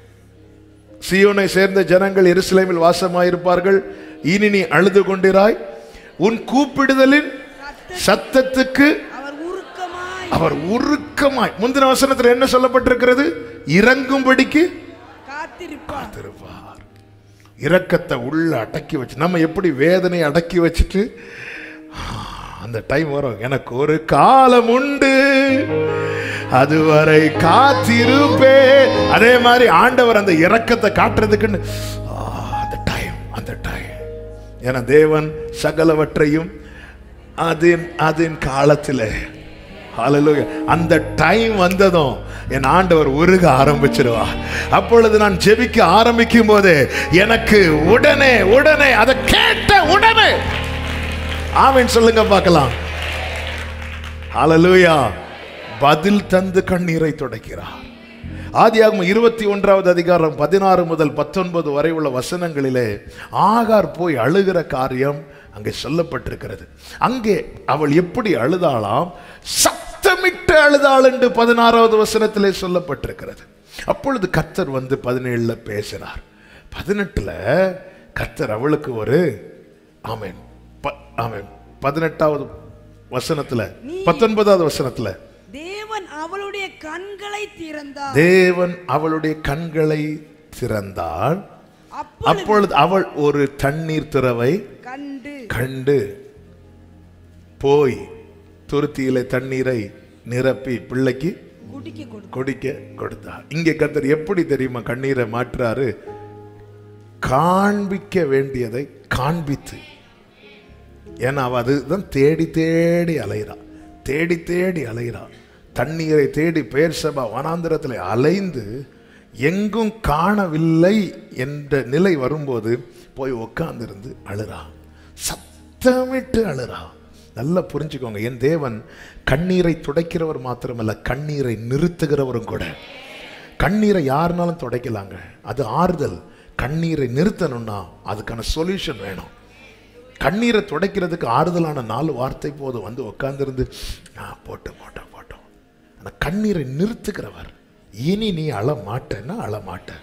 சீயோனை சேர்ந்த ஜனங்கள் எருசலேமில் வாசமாயிருப்பார்கள் இனி நீ அழுது கொண்டிராய் உன் கூப்பிடுதலின் சத்தத்துக்கு அவர் உருக்கமாய் அவர் உருக்கமாய் முந்தின வசனத்தில் என்ன சொல்லப்பட்டிருக்கிறது இறங்கும்படிக்கு காத்திருப்பார் காத்திருப்பார் இரக்கத்தை உள்ள அடக்கி வச்சு நம்ம எப்படி வேதனை அடக்கி வச்சுட்டு அந்த டைம் வரும் எனக்கு ஒரு காலம் உண்டு அதுவரை காத்திருப்பே அதே மாதிரி ஆண்டவர் அந்த இரக்கத்தை காட்டுறதுக்குன்னு ஆ, அந்த டைம் அந்த டைம் ஏன்னா தேவன் சகலவற்றையும் அதன் அதன் காலத்தில் ஹalleluya அந்த டைம் வந்ததும் என் ஆண்டவர் உருக ஆரம்பிச்சிருவா அப்பொழுது நான் ஜெபிக்க ஆரம்பிக்கும் போது எனக்கு உடனே உடனே அதை கேட்ட உடனே ஆமென் சொல்லுங்க பார்க்கலாம் ஹalleluya பதில் தந்து கண்ணீரை துடைக்கிறார் ஆதியாகமம் இருபத்தி ஒன்றாவது அதிகாரம் பதினாறு முதல் பத்தொன்பது வரை உள்ள வசனங்களிலே ஆகார் போய் அழுகிற காரியம் அங்கே சொல்லப்பட்டிருக்கிறது அங்கே அவள் எப்படி அழுதாளாம் சத்தமிட்டு அழுதாள் என்று பதினாறாவது வசனத்திலே சொல்லப்பட்டிருக்கிறது அப்பொழுது கர்த்தர் வந்து பதினேழுல பேசினார் பதினெட்டுல கர்த்தர் அவளுக்கு ஒரு ஆமென் ப- ஆமென் பதினெட்டாவது வசனத்துல பத்தொன்பதாவது வசனத்துல தேவன் அவளுடைய கண்களை திறந்தார் தேவன் அவளுடைய கண்களை திறந்தாள் அப்பொழுது அப்பொழுது அவள் ஒரு தண்ணீர் திறவை கண்டு கண்டு போய் துருத்தியில தண்ணீரை நிரப்பி பிள்ளைக்கு குடிக்க கொடு குடிக்க கொடுத்தார் இங்கே கர்த்தர் எப்படி தெரியுமா கண்ணீரை மாற்றுறாரு காண்பிக்க வேண்டியதை காண்பித்து ஏன்னா அவ அதுதான் தேடி தேடி அலைகிறா தேடி தேடி அலைகிறா தண்ணீரை தேடி பேர் சபா வனாந்திரத்தில் அலைந்து எங்கும் காணவில்லை என்ற நிலை வரும்போது போய் உட்கார்ந்திருந்து அழுறா சத்தமிட்டு அழுறா நல்லா புரிஞ்சுக்கோங்க என் தேவன் கண்ணீரை துடைக்கிறவர் மாத்திரமல்ல கண்ணீரை நிறுத்துகிறவரும் கூட கண்ணீரை யாருனாலும் துடைக்கலாங்க அது ஆறுதல் கண்ணீரை நிறுத்தணும்னா அதுக்கான சொல்யூஷன் வேணும் கண்ணீரை துடைக்கிறதுக்கு ஆறுதலான நாலு வார்த்தை போதும் வந்து உட்காந்துருந்து நான் போட்டோம் போட்டோம் போட்டோம் அந்த கண்ணீரை நிறுத்துகிறவர் இனி நீ அழ மாட்டேன்னா அழ மாட்ட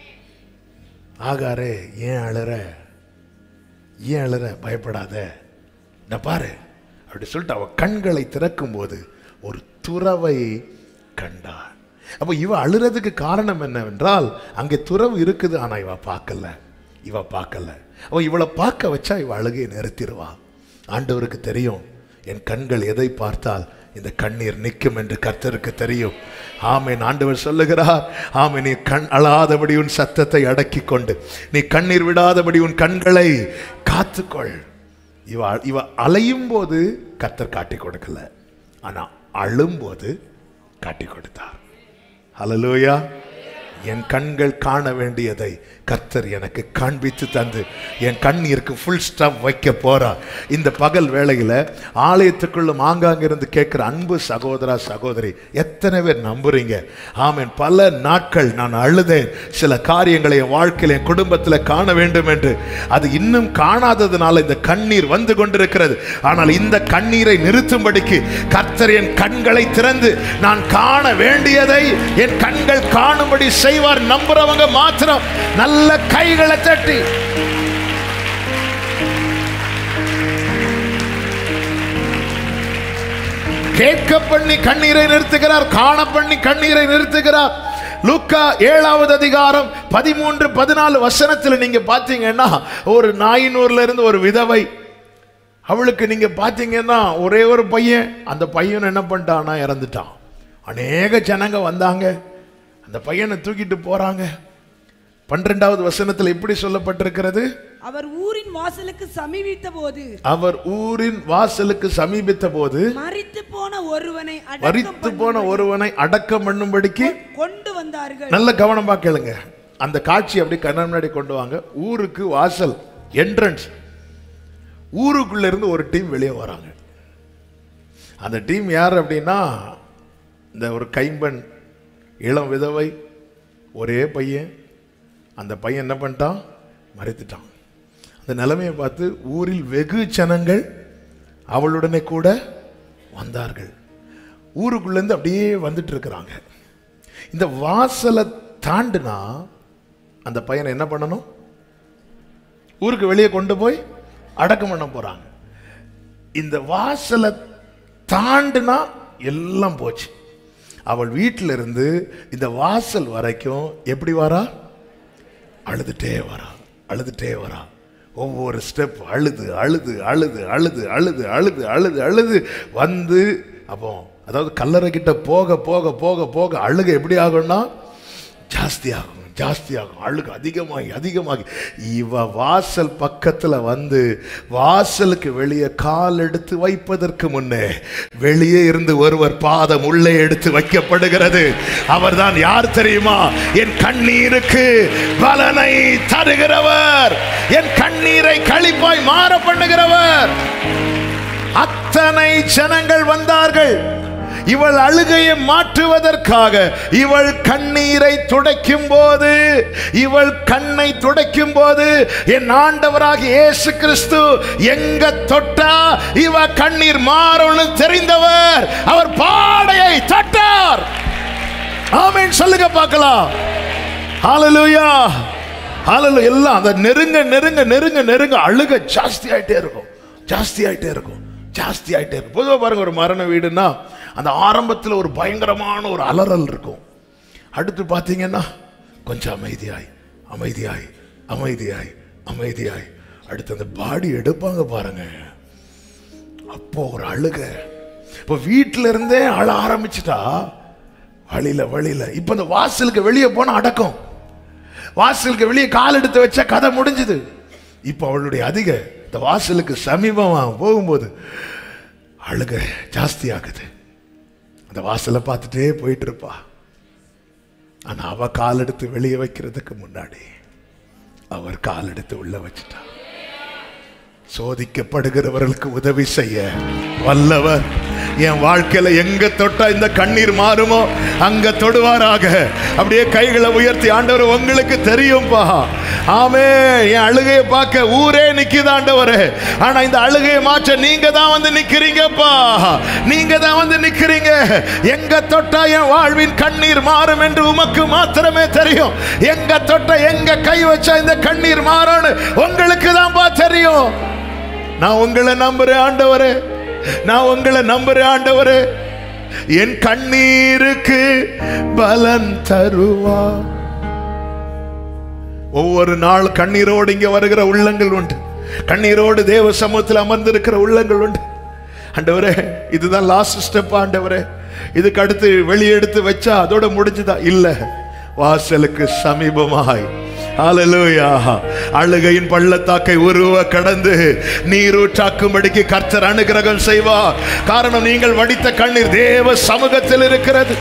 ஆகாரே ஏன் அழற ஏன் அழற பயப்படாத நான் பாரு அப்படி சொல்லிட்டு அவ கண்களை திறக்கும் போது ஒரு துறவை கண்டாள் அப்போ இவ அழுறதுக்கு காரணம் என்னவென்றால் அங்கே துறவு இருக்குது ஆனா இவ பார்க்கல இவ பார்க்கல அவ இவளை பார்க்க வச்சா இவ அழுகையை நிறுத்திடுவா ஆண்டவருக்கு தெரியும் என் கண்கள் எதை பார்த்தால் இந்த கண்ணீர் நிற்கும் என்று கர்த்தருக்கு தெரியும் ஆமென் ஆண்டவர் சொல்லுகிறார் ஆமே நீ கண் அழாதபடி உன் சத்தத்தை அடக்கி கொண்டு நீ கண்ணீர் விடாதபடி உன் கண்களை காத்துக்கொள் இவ இவ அலையும் போது கர்த்தர் காட்டி கொடுக்கல ஆனா அழும்போது காட்டி கொடுத்தார் ஹalleluya என் கண்கள் காண வேண்டியதை கர்த்தர் எனக்கு காண்பித்து தந்து என் கண்ணீருக்கு ஃபுல் ஸ்டாப் வைக்க போறா இந்த பகல் வேளையில ஆலயத்துக்குள்ளும் ஆங்காங்க இருந்து கேட்கிற அன்பு சகோதரா சகோதரி எத்தனை பேர் நம்புறீங்க ஆமென் பல நாட்கள் நான் அழுதேன் சில காரியங்களை என் வாழ்க்கையில் என் குடும்பத்தில் காண வேண்டும் என்று அது இன்னும் காணாததுனால இந்த கண்ணீர் வந்து கொண்டிருக்கிறது ஆனால் இந்த கண்ணீரை நிறுத்தும்படிக்கு கர்த்தர் என் கண்களை திறந்து நான் காண வேண்டியதை என் கண்கள் காணும்படி செய்வார் நம்புறவங்க மாத்திரம் நல்ல கைகளை தட்டி கேட்க பண்ணி கண்ணீரை நிறுத்துகிறார் காண பண்ணி கண்ணீரை நிறுத்துகிறார் லூக்கா ஏழாவது அதிகாரம் பதிமூன்று பதினாலு வசனத்தில் நீங்க பாத்தீங்கன்னா ஒரு நாயினூர்ல இருந்து ஒரு விதவை அவளுக்கு நீங்க பாத்தீங்கன்னா ஒரே ஒரு பையன் அந்த பையன் என்ன பண்ணிட்டான்னா இறந்துட்டான் அநேக ஜனங்க வந்தாங்க அந்த பையனை தூக்கிட்டு போறாங்க பன்னிரெண்டாவது வசனத்தில் எப்படி சொல்லப்பட்டிருக்கிறது அவர் ஊரின் வாசலுக்கு சமீபித்த போது அவர் ஊரின் வாசலுக்கு சமீபித்த போது மரித்து போன ஒருவனை அடக்கம் மரித்து போன ஒருவனை அடக்கம் பண்ணும்படிக்கு கொண்டு வந்தார்கள் நல்ல கவனமா கேளுங்க அந்த காட்சி அப்படி கண்ணன் முன்னாடி கொண்டு வாங்க ஊருக்கு வாசல் என்ட்ரன்ஸ் ஊருக்குள்ள இருந்து ஒரு டீம் வெளியே வராங்க அந்த டீம் யார் அப்படின்னா இந்த ஒரு கைம்பெண் இளம் விதவை ஒரே பையன் அந்த பையன் என்ன பண்ணிட்டான் மறைத்துட்டான் அந்த நிலைமையை பார்த்து ஊரில் வெகு ஜனங்கள் அவளுடனே கூட வந்தார்கள் ஊருக்குள்ளேருந்து அப்படியே வந்துட்டு இருக்கிறாங்க இந்த வாசலை தாண்டுனா அந்த பையனை என்ன பண்ணணும் ஊருக்கு வெளியே கொண்டு போய் அடக்கம் பண்ண போறாங்க இந்த வாசலை தாண்டுனா எல்லாம் போச்சு அவள் வீட்டில இருந்து இந்த வாசல் வரைக்கும் எப்படி வரா அழுதுட்டே வரா அழுதுட்டே வரா ஒவ்வொரு ஸ்டெப் அழுது அழுது அழுது அழுது அழுது அழுது அழுது அழுது வந்து அப்போ அதாவது கல்லறை கிட்ட போக போக போக போக அழுக எப்படி ஆகும்னா ஜாஸ்தி ஆகும் ஜாஸ்தி ஆகும் அழுகு அதிகமாகி அதிகமாகி இவ வாசல் பக்கத்துல வந்து வாசலுக்கு வெளியே கால் எடுத்து வைப்பதற்கு முன்னே வெளியே இருந்து ஒருவர் பாதம் உள்ளே எடுத்து வைக்கப்படுகிறது அவர்தான் யார் தெரியுமா என் கண்ணீருக்கு பலனை தருகிறவர் என் கண்ணீரை களிப்பாய் மாற பண்ணுகிறவர் அத்தனை ஜனங்கள் வந்தார்கள் இவள் அழுகையை மாற்றுவதற்காக இவள் கண்ணீரை துடைக்கும் போது இவள் கண்ணை துடைக்கும் போது என் ஆண்டவராகிய இயேசு கிறிஸ்து எங்க தொட்டா இவ கண்ணீர் மாறும்னு தெரிந்தவர் அவர் பாடையை தட்டார் ஆமென் சொல்லுங்க பார்க்கலாம் ஹalleluya ஹalleluya எல்லாம் அந்த நெருங்க நெருங்க நெருங்க நெருங்க அழுக ஜாஸ்தி ஆயிட்டே இருக்கும் ஜாஸ்தி ஆயிட்டே இருக்கும் ஜாஸ்தி ஆயிட்டே இருக்கும் பொதுவாக பாருங்க ஒரு மரண வீடுன்னா அந்த ஆரம்பத்தில் ஒரு பயங்கரமான ஒரு அலறல் இருக்கும் அடுத்து பார்த்தீங்கன்னா கொஞ்சம் அமைதியாய் அமைதியாய் அமைதியாய் அமைதியாய் அடுத்து அந்த பாடி எடுப்பாங்க பாருங்க அப்போ ஒரு அழுக இப்போ வீட்டில இருந்தே அழ ஆரம்பிச்சிட்டா வழியில வழியில இப்ப இந்த வாசலுக்கு வெளியே போன அடக்கம் வாசலுக்கு வெளியே கால் எடுத்து வச்சா கதை முடிஞ்சுது இப்போ அவளுடைய அதிக இந்த வாசலுக்கு சமீபமா போகும்போது அழுக ஜாஸ்தி ஆகுது அந்த வாசலை பார்த்துட்டே போயிட்டு இருப்பா ஆனா அவ கால் எடுத்து வெளியே வைக்கிறதுக்கு முன்னாடி அவர் கால் எடுத்து உள்ள வச்சுட்டா சோதிக்கப்படுகிறவர்களுக்கு உதவி செய்ய வல்லவர் என் வாழ்க்கையில எங்க தொட்டா இந்த கண்ணீர் மாறுமோ அங்க தொடுவாராக அப்படியே கைகளை உயர்த்தி ஆண்டவர் உங்களுக்கு தெரியும்பா ஆமே என் அழுகையை பார்க்க ஊரே நிக்குது ஆண்டவரே ஆனா இந்த அழுகையை மாற்ற நீங்க தான் வந்து நிக்கிறீங்கப்பா நீங்க தான் வந்து நிக்கிறீங்க எங்க தொட்டா என் வாழ்வின் கண்ணீர் மாறும் என்று உமக்கு மாத்திரமே தெரியும் எங்க தொட்டா எங்க கை வச்சா இந்த கண்ணீர் மாறும்னு உங்களுக்கு தான்ப்பா தெரியும் நான் உங்களை நம்புறேன் ஆண்டவரே நான் உங்களை நம்புறேன் ஆண்டவரே என் கண்ணீருக்கு பலன் தருவா ஒவ்வொரு நாள் கண்ணீரோடு இங்க வருகிற உள்ளங்கள் உண்டு கண்ணீரோடு தேவ சமூகத்தில் அமர்ந்திருக்கிற உள்ளங்கள் உண்டு ஆண்டவரே இதுதான் லாஸ்ட் ஸ்டெப் ஆண்டவரே இதுக்கு அடுத்து வெளியே எடுத்து வச்சா அதோட முடிஞ்சுதா இல்ல வாசலுக்கு சமீபமாய் ஹalleluya அழுகையின் பள்ளத்தாக்கை உருவ கடந்து நீரூற்றாக்கும்படிக்கு கர்த்தர் அனுகிரகம் செய்வார் காரணம் நீங்கள் வடித்த கண்ணீர் தேவ சமூகத்தில் இருக்கிறது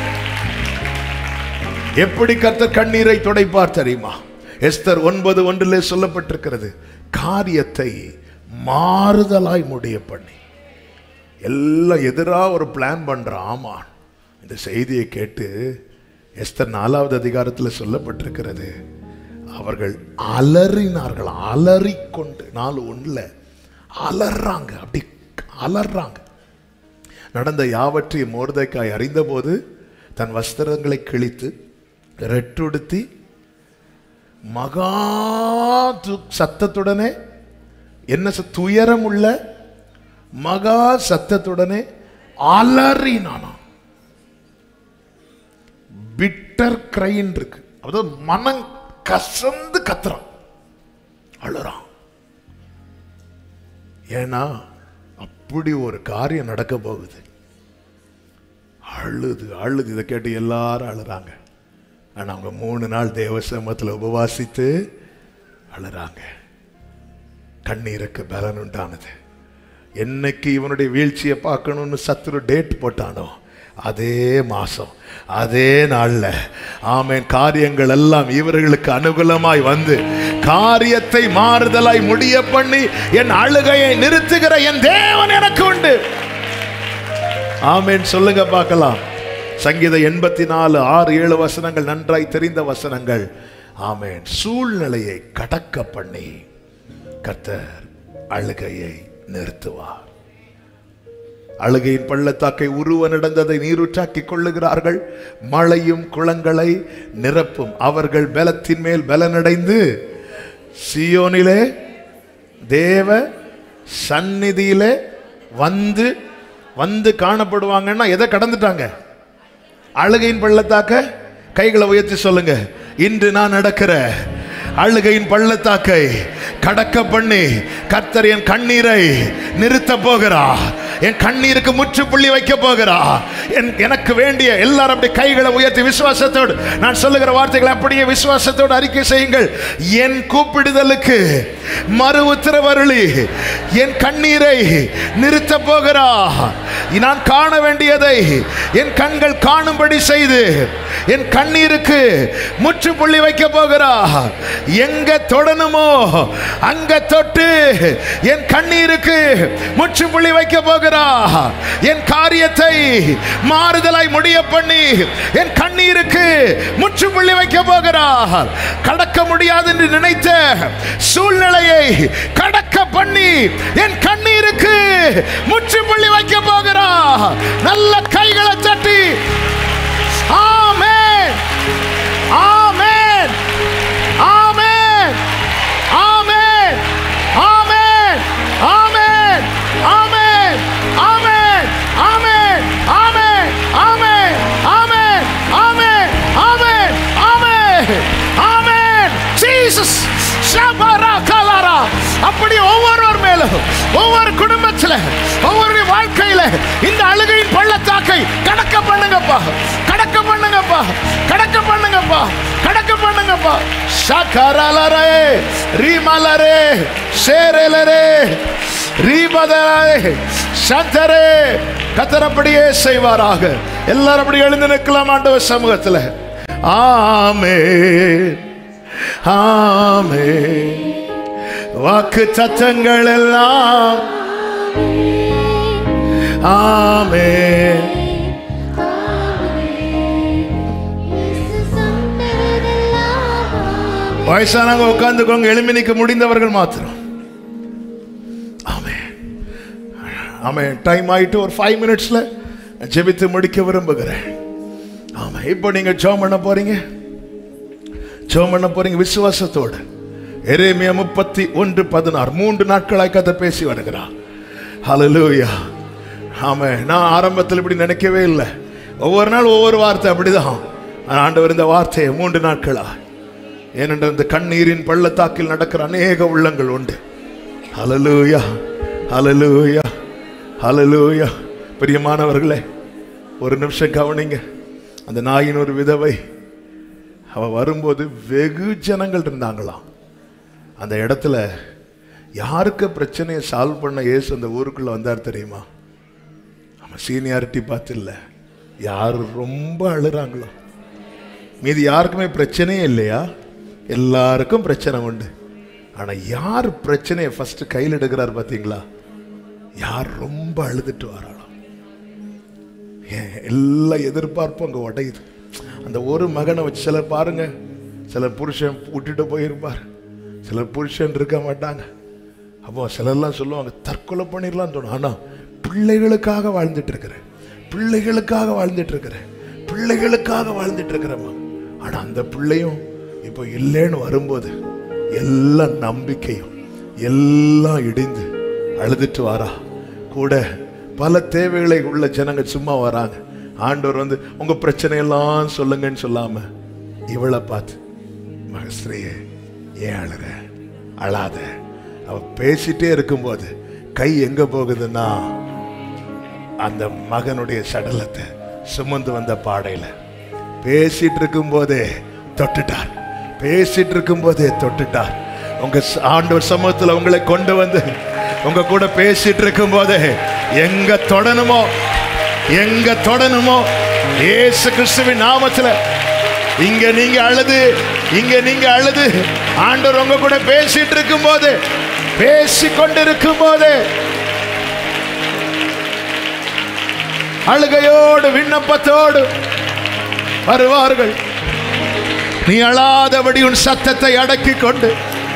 எப்படி கர்த்தர் கண்ணீரை துடைப்பார் தெரியுமா எஸ்தர் ஒன்பது ஒன்றிலே சொல்லப்பட்டிருக்கிறது காரியத்தை மாறுதலாய் முடிய பண்ணி எல்லாம் எதிராக ஒரு பிளான் பண்றான் ஆமான் இந்த செய்தியை கேட்டு எஸ்தர் நாலாவது அதிகாரத்தில் சொல்லப்பட்டிருக்கிறது அவர்கள் அலறினார்கள் அலறிக்கொண்டு நாலு ஒண்ணுல அலறாங்க அப்படி அலறாங்க நடந்த யாவற்றையும் மோர்தேக்காய் அறிந்தபோது தன் வஸ்திரங்களை கிழித்து ரெட்டுடுத்தி மகா து- சத்தத்துடனே என்ன ச- துயரமுள்ள மகா சத்தத்துடனே அலறினானாம் பிட்டர் கிரைன் இருக்கு அதாவது மனம் கசந்து கத்துறான் அழுறான் ஏன்னா அப்படி ஒரு காரியம் நடக்க போகுது அழுது அழுது இதை கேட்டு எல்லாரும் அழுறாங்க ஆனா அவங்க மூணு நாள் தேவசமத்தில் உபவாசித்து அழுறாங்க கண்ணீருக்கு பலன் உண்டானது என்னைக்கு இவனுடைய வீழ்ச்சியை பார்க்கணும்னு சத்துரு டேட் போட்டானோ அதே மாசம் அதே நாள்ல ஆமென் காரியங்கள் எல்லாம் இவர்களுக்கு அனுகூலமாய் வந்து காரியத்தை மாறுதலாய் முடிய பண்ணி என் அழுகையை நிறுத்துகிற என் தேவன் எனக்கு உண்டு ஆமென் சொல்லுங்க பார்க்கலாம் சங்கீத எண்பத்தி நாலு ஆறு ஏழு வசனங்கள் நன்றாய் தெரிந்த வசனங்கள் ஆமென் சூழ்நிலையை கடக்க பண்ணி கர்த்தர் அழுகையை நிறுத்துவார் அழுகையின் பள்ளத்தாக்கை உருவ நடந்ததை நீரூற்றாக்கிக் கொள்ளுகிறார்கள் மழையும் குளங்களை நிரப்பும் அவர்கள் பலத்தின் மேல் பலனடைந்து சியோனிலே தேவ சந்நிதியிலே வந்து வந்து காணப்படுவாங்கன்னா எதை கடந்துட்டாங்க அழுகையின் பள்ளத்தாக்க கைகளை உயர்த்தி சொல்லுங்க இன்று நான் நடக்கிற அழுகையின் பள்ளத்தாக்கை கடக்க பண்ணி கர்த்தர் என் கண்ணீரை நிறுத்த போகிறா என் கண்ணீருக்கு முற்றுப்புள்ளி வைக்க போகிறா என் எனக்கு வேண்டிய எல்லாரும் அப்படி கைகளை உயர்த்தி விசுவாசத்தோடு நான் சொல்லுகிற வார்த்தைகளை அப்படியே விசுவாசத்தோடு அறிக்கை செய்யுங்கள் என் கூப்பிடுதலுக்கு மறு உத்தரவருளி என் கண்ணீரை நிறுத்த போகிறா நான் காண வேண்டியதை என் கண்கள் காணும்படி செய்து என் கண்ணீருக்கு முற்றுப்புள்ளி வைக்க போகிறா எங்க தொடணுமோ அங்க தொட்டு என் கண்ணீருக்கு முற்றுப்புள்ளி வைக்க போகிறா என் காரியத்தை மாறுதலாய் முடிய பண்ணி என் கண்ணீருக்கு முற்றுப்புள்ளி வைக்க போகிறா கடக்க முடியாது என்று நினைத்த சூழ்நிலையை கடக்க பண்ணி என் கண்ணீருக்கு முற்றுப்புள்ளி வைக்க போகிறா நல்ல கைகளை தட்டி ஆமென் ஆமென் ஆமென் ஆமென் ஆமென் ஆமென் ஆமென் ஆமென் ஆமென் ஆமென் ஆமென் ஆமென் ஆமென் ஆமென் ஆமென் ஆமென் ஜீசஸ் ஷபரா கலரா அப்படி ஒவ்வொருவர் மேலும் ஒவ்வொரு குடும்பத்தில் ஒவ்வொரு வாழ்க்கையில இந்த அழுகையின் பள்ளத்தாக்கை கடக்க பண்ணுங்கப்பா கடக்க பண்ணுங்கப்பா கடக்க பண்ணுங்கப்பா கடக்க பண்ணுங்க பாருங்கப்பா சகரலரே ரீமலரே சேரலரே ரீபதரே சந்தரே கத்தரப்படியே செய்வாராக எல்லாரும் அப்படி எழுந்து நிற்கலாம் ஆண்டவர் சமூகத்தில் ஆமே ஆமே வாக்கு தத்தங்கள் எல்லாம் ஆமே வயசானவங்க உட்கார்ந்துக்கோங்க எழுமி நிற்க முடிந்தவர்கள் மாத்திரம் ஆமே ஆமே டைம் ஆயிட்டு ஒரு ஃபைவ் மினிட்ஸ்ல ஜெபித்து முடிக்க விரும்புகிறேன் ஆமா இப்போ நீங்க ஜோம் பண்ண போறீங்க ஜோம் பண்ண போறீங்க விசுவாசத்தோடு எரேமியா முப்பத்தி ஒன்று பதினாறு மூன்று நாட்களாய் கதை பேசி வருகிறார் ஹalleluya ஆமே நான் ஆரம்பத்தில் இப்படி நினைக்கவே இல்லை ஒவ்வொரு நாள் ஒவ்வொரு வார்த்தை அப்படிதான் ஆனா ஆண்டவர் இந்த வார்த்தையை மூன்று நாட்களா ஏனென்றால் இந்த கண்ணீரின் பள்ளத்தாக்கில் நடக்கிற அநேக உள்ளங்கள் உண்டு ஹalleluya ஹalleluya ஹalleluya பிரியமானவர்களே ஒரு நிமிஷம் கவனிங்க அந்த நாயின் ஒரு விதவை அவ வரும்போது வெகு ஜனங்கள் இருந்தாங்களாம் அந்த இடத்துல யாருக்கு பிரச்சனையை சால்வ் பண்ண இயேசு அந்த ஊருக்குள்ள வந்தார் தெரியுமா அவன் சீனியாரிட்டி பார்த்து இல்லை யார் ரொம்ப அழுறாங்களோ மீதி யாருக்குமே பிரச்சனையே இல்லையா எல்லாருக்கும் பிரச்சனை உண்டு ஆனா யார் பிரச்சனையை ஃபர்ஸ்ட் கையில் எடுக்கிறார் பார்த்தீங்களா யார் ரொம்ப அழுதுட்டு வராளோ ஏன் எல்லா எதிர்பார்ப்பும் அங்கே உடையுது அந்த ஒரு மகனை வச்சு சிலர் பாருங்க சிலர் புருஷன் விட்டுட்டு போயிருப்பார் சிலர் புருஷன் இருக்க மாட்டாங்க அப்போ சிலர்லாம் சொல்லுவாங்க தற்கொலை பண்ணிடலாம்னு தோணும் ஆனால் பிள்ளைகளுக்காக வாழ்ந்துட்டு இருக்கிறேன் பிள்ளைகளுக்காக வாழ்ந்துட்டு இருக்கிறேன் பிள்ளைகளுக்காக வாழ்ந்துட்டு இருக்கிறேம்மா ஆனால் அந்த பிள்ளையும் இப்போ இல்லைன்னு வரும்போது எல்லா நம்பிக்கையும் எல்லாம் இடிந்து அழுதுட்டு வாரா கூட பல தேவைகளை உள்ள ஜனங்க சும்மா வராங்க ஆண்டவர் வந்து உங்க பிரச்சனையெல்லாம் சொல்லுங்கன்னு சொல்லாம இவளை பார்த்து மகஸ்திரியே ஏன் அழுற அழாத அவ பேசிட்டே இருக்கும்போது கை எங்க போகுதுன்னா அந்த மகனுடைய சடலத்தை சுமந்து வந்த பாடையில பேசிட்டு இருக்கும் போதே தொட்டுட்டார் பேசிட்டு இருக்கும் போதே தொட்டுட்டார் உங்க ச- ஆண்டவர் சமூகத்துல உங்களை கொண்டு வந்து உங்க கூட பேசிட்டு இருக்கும் போதே எங்க தொடணுமோ எங்க தொடணுமோ இயேசு கிறிஸ்துவின் நாமத்துல இங்க நீங்க அழுது இங்க நீங்க அழுது ஆண்டவர் உங்க கூட பேசிட்டு இருக்கும் போது பேசி கொண்டிருக்கும் போது அழுகையோடு விண்ணப்பத்தோடு வருவார்கள் நீ அழாதபடி உன் சத்தத்தை அடக்கிக் கொண்டு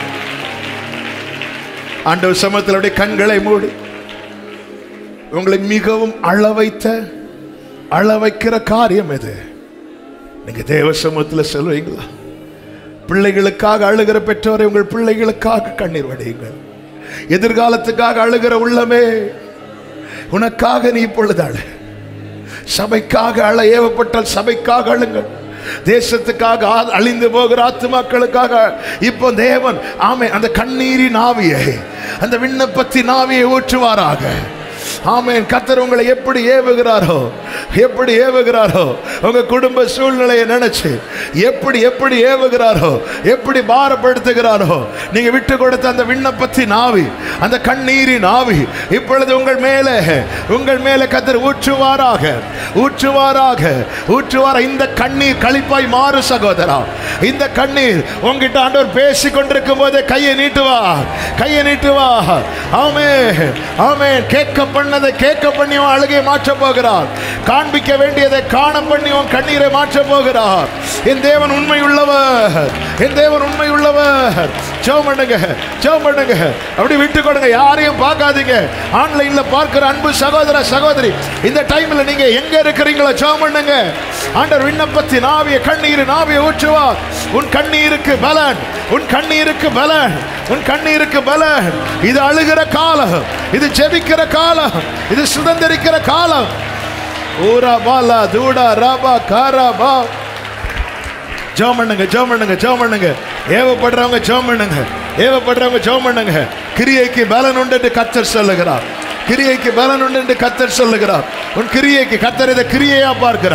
ஆண்டவர் சமத்திலுடைய கண்களை மூடி உங்களை மிகவும் அழ வைத்த அழ வைக்கிற காரியம் எது நீங்க தேவ சமூகத்தில் சொல்லுவீங்களா பிள்ளைகளுக்காக அழுகிற பெற்றோரை உங்கள் பிள்ளைகளுக்காக கண்ணீர் வடியுங்கள் எதிர்காலத்துக்காக அழுகிற உள்ளமே உனக்காக நீ இப்பொழுது அழு சபைக்காக அழ ஏவப்பட்டால் சபைக்காக அழுங்கள் தேசத்துக்காக ஆ- அழிந்து போகிற ஆத்துமாக்களுக்காக இப்போ தேவன் ஆமே அந்த கண்ணீரின் ஆவியை அந்த விண்ணப்பத்தின் ஆவியை ஊற்றுவாராக ஆமென் கத்தர் உங்களை எப்படி ஏவுகிறாரோ எப்படி ஏவுகிறாரோ உங்க குடும்ப சூழ்நிலையை நினைச்சு எப்படி எப்படி ஏவுகிறாரோ எப்படி பாரப்படுத்துகிறாரோ நீங்க விட்டு கொடுத்த அந்த விண்ணப்பத்தின் ஆவி அந்த கண்ணீரின் ஆவி இப்பொழுது உங்கள் மேலே உங்கள் மேலே கத்தர் ஊற்றுவாராக ஊற்றுவாராக ஊற்றுவார இந்த கண்ணீர் களிப்பாய் மாறு சகோதரா இந்த கண்ணீர் உங்ககிட்ட ஆண்டவர் பேசி கொண்டிருக்கும் போதே கையை நீட்டுவா கையை நீட்டுவா ஆமே ஆமே கேட்க பண்ணதை கேட்க பண்ணி உன் அழுகை மாற்ற போகிறார் காண்பிக்க வேண்டியதை காண பண்ணி உன் கண்ணீரை மாற்ற போகிறார் என் தேவன் உண்மை உள்ளவர் என் தேவன் உண்மை உள்ளவர் ஜெபம் பண்ணுங்க ஜெபம் பண்ணுங்க அப்படி விட்டு கொடுங்க யாரையும் பார்க்காதீங்க ஆன்லைன்ல பார்க்கிற அன்பு சகோதர சகோதரி இந்த டைம்ல நீங்க எங்க இருக்கிறீங்களோ ஜெபம் பண்ணுங்க ஆண்டவர் விண்ணப்பத்தின் ஆவிய கண்ணீர் ஆவிய ஊற்றுவார் உன் கண்ணீருக்கு பலன் உன் கண்ணீருக்கு பலன் உன் கண்ணீருக்கு பலன் இது அழுகிற காலம் இது ஜெபிக்கிற காலம் இது சுதந்திரிக்கிற காலம் ஊரா பாலா தூடா ராபா காரா பா ஜெபம் பண்ணுங்க ஜெபம் பண்ணுங்க ஜெபம் பண்ணுங்க ஏவப்படுறவங்க ஜெபம் பண்ணுங்க ஏவப்படுறவங்க ஜெபம் பண்ணுங்க கிரியைக்கு பலன் உண்டு என்று கத்தர் சொல்லுகிறார் கிரியைக்கு பலன் உண்டு என்று கத்தர் சொல்லுகிறார் உன் கிரியைக்கு கத்தர் இதை கிரியையா பார்க்கிறார்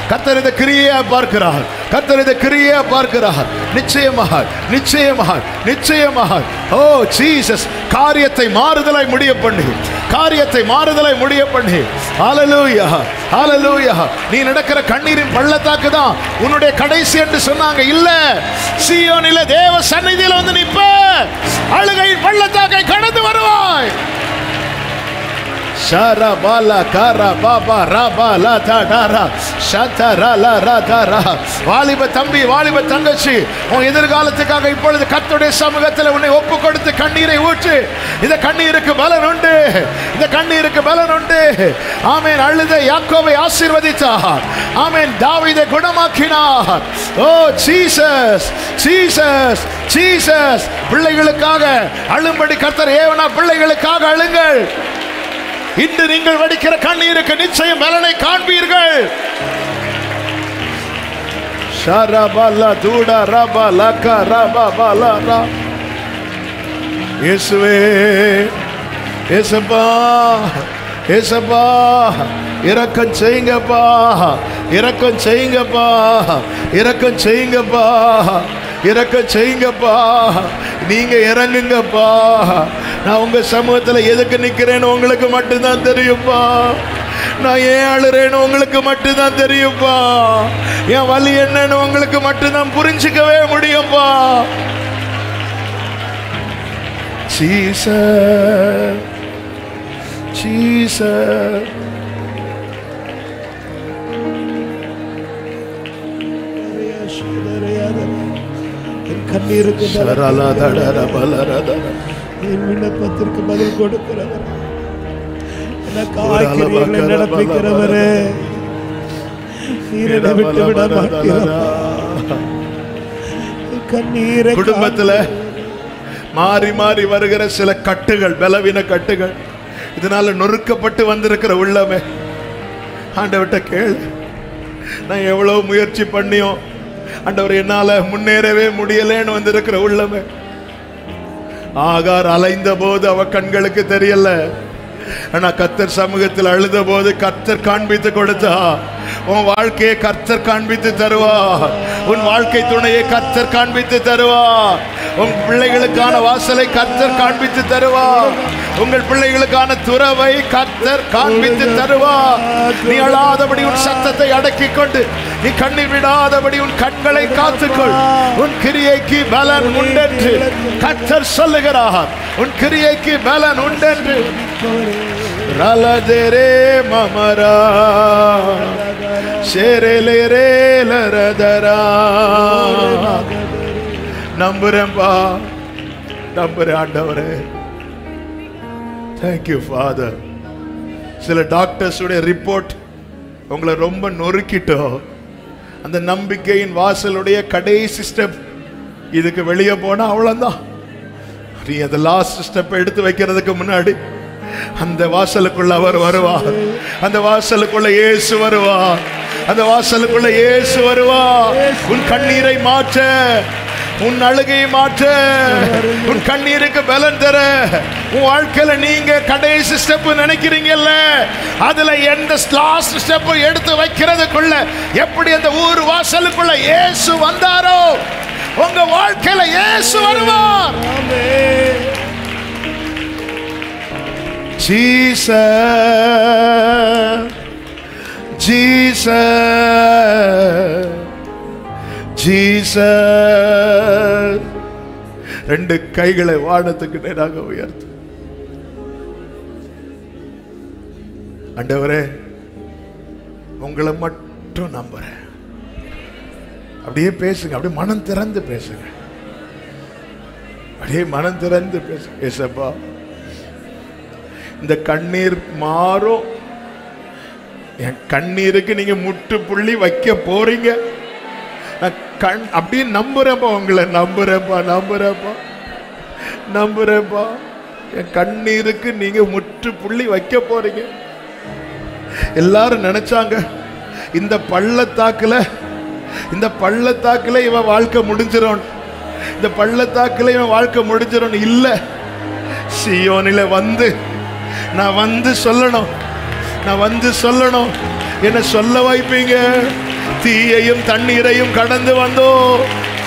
கத்தர் இந்த கிரியை பார்க்கிறார் கத்தர் இந்த கிரியை பார்க்கிறார் நிச்சயமாக நிச்சயமாக நிச்சயமாக ஓ ஜீசஸ் காரியத்தை மாறுதலாய் முடிய பண்ணி காரியத்தை மாறுதலாய் முடிய பண்ணி ஹalleluya ஹalleluya நீ நடக்கிற கண்ணீரின் பள்ளத்தாக்கு தான் உன்னுடைய கடைசி என்று சொன்னாங்க இல்ல சீயோனில தேவ சந்நிதியில வந்து நிப்ப அழுகையின் பள்ளத்தாக்கை கடந்து வருவாய் Shara bala kara baba raba la da da ra shata ra la ra da ra வாலிப தம்பி வாலிப தங்கச்சி உன் எதிர்காலத்துக்காக இப்பொழுது கர்த்தருடைய சமூகத்தில் உன்னை ஒப்பு கொடுத்து கண்ணீரை ஊற்று இந்த கண்ணீருக்கு பலன் உண்டு இந்த கண்ணீருக்கு பலன் உண்டு ஆமென் அழுத யாக்கோவை ஆசீர்வதித்தார் ஆமென் தாவீதை குணமாக்கினார் ஓ ஜீசஸ் ஜீசஸ் ஜீசஸ் பிள்ளைகளுக்காக அழும்படி கர்த்தர் ஏவனா பிள்ளைகளுக்காக அழுங்கள் இன்று நீங்கள் வடிக்கிற கண்ணீருக்கு நிச்சயம் பலனை காண்பீர்கள் ஷரபல தூட ரப லக ரப பல ர. இயேசுவே இயேசப்பா இயேசப்பா இரக்கம் செய்யுங்கப்பா இரக்கம் செய்யுங்கப்பா இரக்கம் செய்யுங்கப்பா இரக்கம் செய்யுங்கப்பா நீங்க இறங்குங்கப்பா நான் உங்க சமூகத்துல எதுக்கு நிக்கிறேன்னு உங்களுக்கு மட்டும்தான் தெரியும்ப்பா நான் ஏன் அழுறேன்னு உங்களுக்கு மட்டும்தான் தெரியும்ப்பா என் வலி என்னன்னு உங்களுக்கு மட்டும்தான் புரிஞ்சுக்கவே முடியும்ப்பா Jesus, Jesus. என் கண்ணீருக்கு பலன் சரளதடர பலரதர. என் விண்ணப்பத்திற்கு பதில் கொடுக்கிறவர் எனக்கு ஒரு ஆக்கிரியர்களை அளவக்கர நடப்பிக்கிறவரே நீர் என்னை விட்டு விட மாட்டீரப்பா. என் கண்ணீரை குடும்பத்துல மாறி மாறி வருகிற சில கட்டுகள் பலவீன கட்டுகள் இதனால நொறுக்கப்பட்டு வந்திருக்கிற உள்ளமே ஆண்டவர்கிட்ட கேளு நான் எவ்வளவு முயற்சி பண்ணியும் ஆண்டவர் என்னால முன்னேறவே முடியலேன்னு வந்திருக்கிற உள்ளமே ஆகார் அலைந்த போது அவ கண்களுக்கு தெரியல ஆனா கத்தர் சமூகத்தில் அழுத போது கர்த்தர் காண்பித்து கொடுத்தா உன் வாழ்க்கையை கர்த்தர் காண்பித்து தருவா உன் வாழ்க்கை துணையை கர்த்தர் காண்பித்து தருவா உன் பிள்ளைகளுக்கான வாசலை கர்த்தர் காண்பித்து தருவா உங்கள் பிள்ளைகளுக்கான துறவை கர்த்தர் காண்பித்து தருவா நீ அழாதபடி உன் சத்தத்தை அடக்கிக் கொண்டு நீ கண்ணீர் விடாதபடி உன் கண்களை காத்துக்கொள் உன் கிரியைக்கு பலன் உண்டென்று கர்த்தர் சொல்லுகிறார் உன் கிரியைக்கு பலன் உண்டென்று ரலதெரே மமரா ஷேரேலேரே லரதரா நம்புறேன்பா நம்புறேன் ஆண்டவரே தேங்க்யூ ஃபாதர் சில டாக்டர்ஸுடைய ரிப்போர்ட் உங்களை ரொம்ப நொறுக்கிட்டோம் அந்த நம்பிக்கையின் வாசலுடைய கடைசி ஸ்டெப் இதுக்கு வெளியே போனா அவ்வளவுதான் நீ அந்த லாஸ்ட் ஸ்டெப் எடுத்து வைக்கிறதுக்கு முன்னாடி அந்த வாசலுக்குள்ள அவர் வருவார் அந்த வாசலுக்குள்ள இயேசு வருவார் அந்த வாசலுக்குள்ள இயேசு வருவார் உன் கண்ணீரை மாற்ற உன் அழுகையை மாற்ற உன் கண்ணீருக்கு பலன் தர உன் வாழ்க்கையில நீங்க கடைசி ஸ்டெப் நினைக்கிறீங்கல்ல அதுல எந்த லாஸ்ட் ஸ்டெப் எடுத்து வைக்கிறதுக்குள்ள எப்படி அந்த ஊர் வாசலுக்குள்ள இயேசு வந்தாரோ உங்க வாழ்க்கையில இயேசு வருவார் Jesus, Jesus, Jesus. ரெண்டு கைகளை வானத்துக்கு நேராக உயர்த்து ஆண்டவரே உங்களை மட்டும் நம்புறேன் அப்படியே பேசுங்க அப்படியே மனம் திறந்து பேசுங்க அப்படியே மனம் திறந்து பேசுங்க ஏசப்பா இந்த கண்ணீர் மாறும் என் கண்ணீருக்கு நீங்க முற்றுப்புள்ளி வைக்க போறீங்க நான் கண் அப்படியே நம்புறேன்ப்பா உங்களை நம்புறேன்ப்பா நம்புறேன்ப்பா நம்புறேன்ப்பா என் கண்ணீருக்கு நீங்க முற்றுப்புள்ளி வைக்க போறீங்க எல்லாரும் நினைச்சாங்க இந்த பள்ளத்தாக்குல இந்த பள்ளத்தாக்குல இவன் வாழ்க்கை முடிஞ்சிடும் இந்த பள்ளத்தாக்குல இவன் வாழ்க்கை முடிஞ்சிடும் இல்ல சியோனில வந்து நான் வந்து சொல்லணும் நான் வந்து சொல்லணும் என்ன சொல்ல வைப்பீங்க தீயையும் தண்ணீரையும் கடந்து வந்தோம்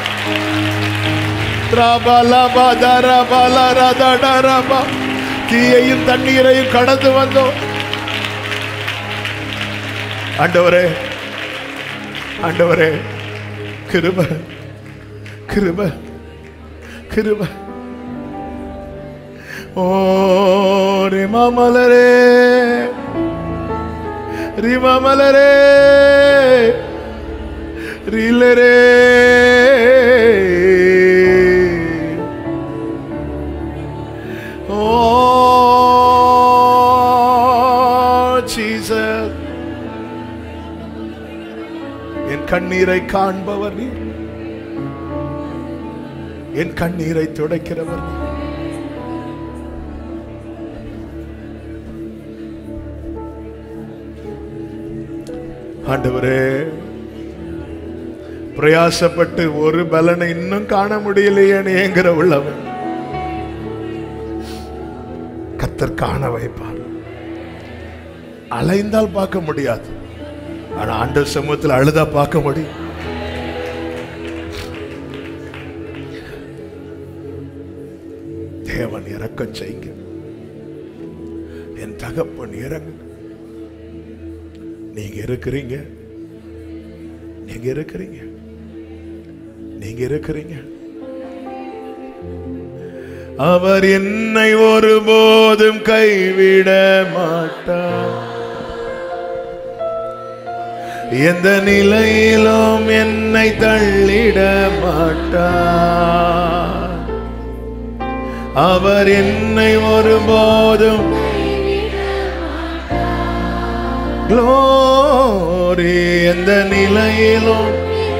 ரபலப தரபல ரதடரப. தீயையும் தண்ணீரையும் கடந்து வந்தோம் ஆண்டவரே ஆண்டவரே கிருப கிருப கிருப ஓ ரிமமலரே ரிமமலரே ரிலரே ஓ ஜீசஸ் என் கண்ணீரை காண்பவர் நீ என் கண்ணீரை துடைக்கிறவர் நீ ஆண்டவரே பிரயாசப்பட்டு ஒரு பலனை இன்னும் காண முடியலையேன்னு ஏங்குற உள்ளவன் கத்தர் காண வைப்பார் அலைந்தால் பார்க்க முடியாது ஆனா ஆண்டவர் சமூகத்தில் அழுதா பார்க்க முடியும் தேவன் இறக்கம் செய்யுங்க என் தகப்பன் இறங்கு நீங்க இருக்கிறீங்க நீங்க இருக்கிறீங்க நீங்க இருக்கிறீங்க அவர் என்னை ஒருபோதும் கைவிட மாட்டார் எந்த நிலையிலும் என்னை தள்ளிட மாட்டார் அவர் என்னை ஒருபோதும் glory எந்த நிலையிலும்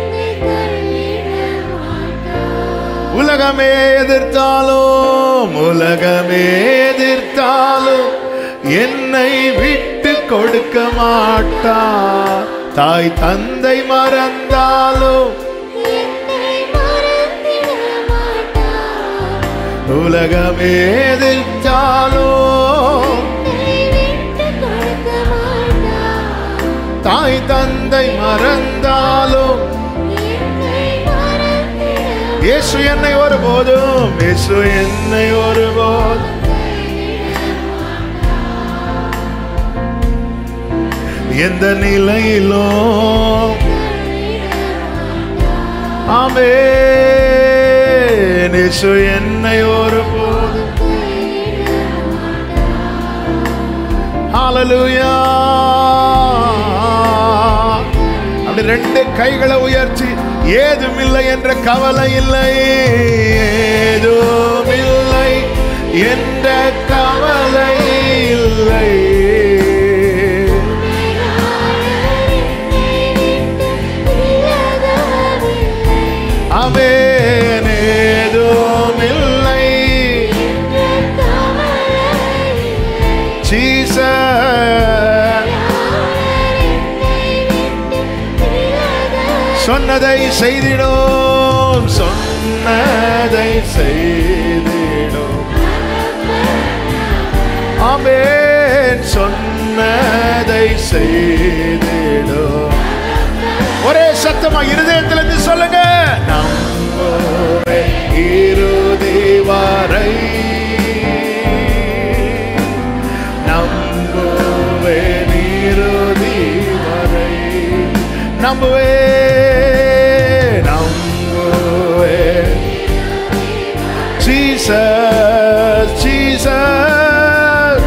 உலகமே எதிர்த்தாலும் உலகமே எதிர்த்தாலும் என்னை விட்டு கொடுக்க மாட்டார் தாய் தந்தை மறந்தாலும் உலகமே எதிர்த்தாலும் தாய் தந்தை மறந்தாலும் இயேசு என்னை ஒருபோதும் இயேசு என்னை ஒருபோதும் எந்த நிலையிலும் ஆமே இயேசு என்னை ஒருபோதும் ஹalleluya அப்படி ரெண்டு கைகளை உயர்த்தி ஏதும் இல்லை என்ற கவலை இல்லை ஏதும் இல்லை என்ற கவலை இல்லை அவன் ஏதும் இல்லை ஜீசஸ் சொன்னதை செய்திடும் சொன்னதை செய்திடும் ஆமென் சொன்னதை செய்திடும் ஒரே சத்தமா இருதயத்திலிருந்து சொல்லுங்க நம்புவே இறுதி வரை நம்புவே இறுதி வரை நம்புவே நம்புவே ஜீசஸ் ஜீசஸ்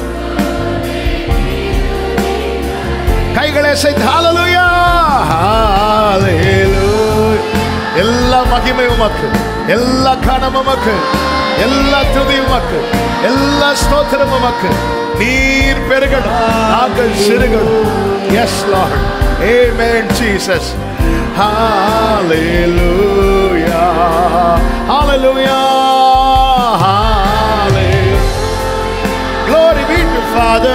கைகளை செய்து ஹalleluya ஹalleluya எல்லா மகிமை உமக்கு எல்லா கனம் உமக்கு எல்லா துதி உமக்கு எல்லா ஸ்தோத்திரம் உமக்கு நீர் பெருகணும் நாங்கள் சிறுகணும் yes Lord amen Jesus hallelujah hallelujah hallelujah glory be to father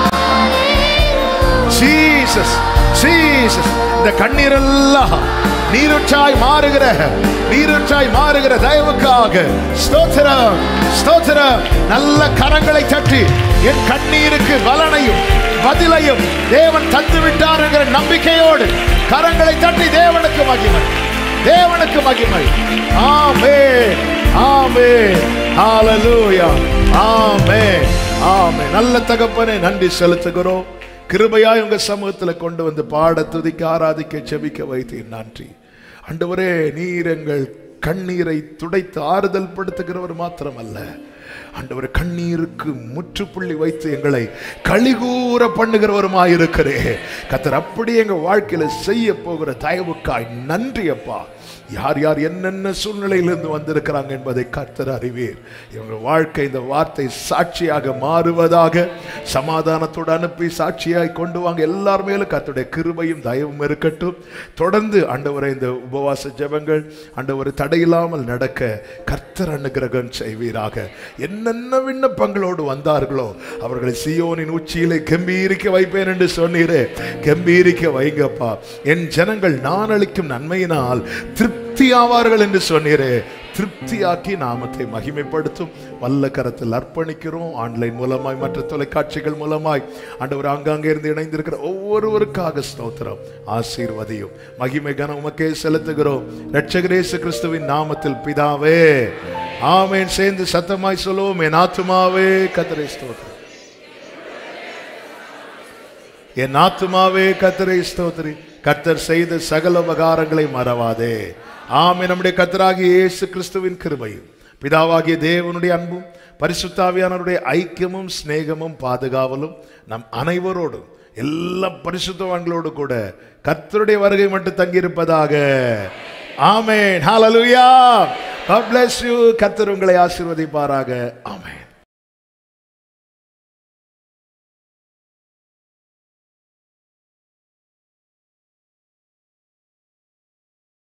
Jesus Jesus இந்த கண்ணீரெல்லாம் நீருற்றாய் மாறுகிற நீருற்றாய் மாறுகிற தயவுக்காக ஸ்தோத்திரம் ஸ்தோத்திரம் நல்ல கரங்களை தட்டி என் கண்ணீருக்கு பலனையும் பதிலையும் தேவன் தந்து விட்டார் என்கிற நம்பிக்கையோடு கரங்களை தட்டி தேவனுக்கு மகிமை தேவனுக்கு மகிமை ஆமே ஆமே ஹalleluya ஆமே ஆமே நல்ல தகப்பனே நன்றி செலுத்துகிறோம் கிருபையாய் உங்க சமூகத்துல கொண்டு வந்து பாட துதிக்க ஆராதிக்க செபிக்க வைத்தீர் நன்றி ஆண்டவரே நீர் எங்கள் கண்ணீரை துடைத்து ஆறுதல் படுத்துகிறவர் மாத்திரமல்ல ஆண்டவர் கண்ணீருக்கு முற்றுப்புள்ளி வைத்து எங்களை கழிகூற பண்ணுகிறவருமாயிருக்கிறே கத்தர் அப்படி எங்க வாழ்க்கையில செய்ய போகிற தயவுக்காய் நன்றி அப்பா யார் யார் என்னென்ன சூழ்நிலையிலிருந்து வந்திருக்கிறாங்க என்பதை கர்த்தர் அறிவீர் இவங்க வாழ்க்கை இந்த வார்த்தை சாட்சியாக மாறுவதாக சமாதானத்தோடு அனுப்பி சாட்சியாய் கொண்டு வாங்க எல்லார் மேலும் கர்த்தருடைய கிருபையும் தயவும் இருக்கட்டும் தொடர்ந்து ஆண்டவரை இந்த உபவாச ஜெபங்கள் ஆண்டவர் தடையில்லாமல் நடக்க கர்த்தர் அனுகிரகம் செய்வீராக என்னென்ன விண்ணப்பங்களோடு வந்தார்களோ அவர்களை சியோனின் உச்சியிலே கம்பீரிக்க வைப்பேன் என்று சொன்னீரே கம்பீரிக்க வைங்கப்பா என் ஜனங்கள் நான் அளிக்கும் நன்மையினால் திருப்தி ஆவார்கள் என்று சொன்னீரே திருப்தியாக்கி நாமத்தை மகிமைப்படுத்தும் வல்ல கரத்தில் அர்ப்பணிக்கிறோம் ஆன்லைன் மூலமாய் மற்ற தொலைக்காட்சிகள் மூலமாய் ஆண்டவர் ஆங்காங்கே இருந்து இணைந்திருக்கிற ஒவ்வொருவருக்காக ஸ்தோத்திரம் ஆசீர்வதியும் மகிமை கனம் உமக்கே செலுத்துகிறோம் இரட்சகரேசு கிறிஸ்துவின் நாமத்தில் பிதாவே ஆமேன் சேர்ந்து சத்தமாய் சொல்லுவோம் என் ஆத்துமாவே கத்தரை ஸ்தோத்திரம் என் ஆத்துமாவே கத்தரை ஸ்தோத்திரி கர்த்தர் செய்த சகல உபகாரங்களை மறவாதே ஆமே நம்முடைய கர்த்தராகிய இயேசு கிறிஸ்துவின் கிருபையும் பிதாவாகிய தேவனுடைய அன்பும் பரிசுத்தாவியானவருடைய ஐக்கியமும் சிநேகமும் பாதுகாவலும் நம் அனைவரோடும் எல்லா பரிசுத்தவான்களோடு கூட கர்த்தருடைய வருகை மட்டும் தங்கியிருப்பதாக ஆமென் ஹalleluya God bless you கர்த்தர் உங்களை ஆசீர்வதிப்பாராக ஆமென்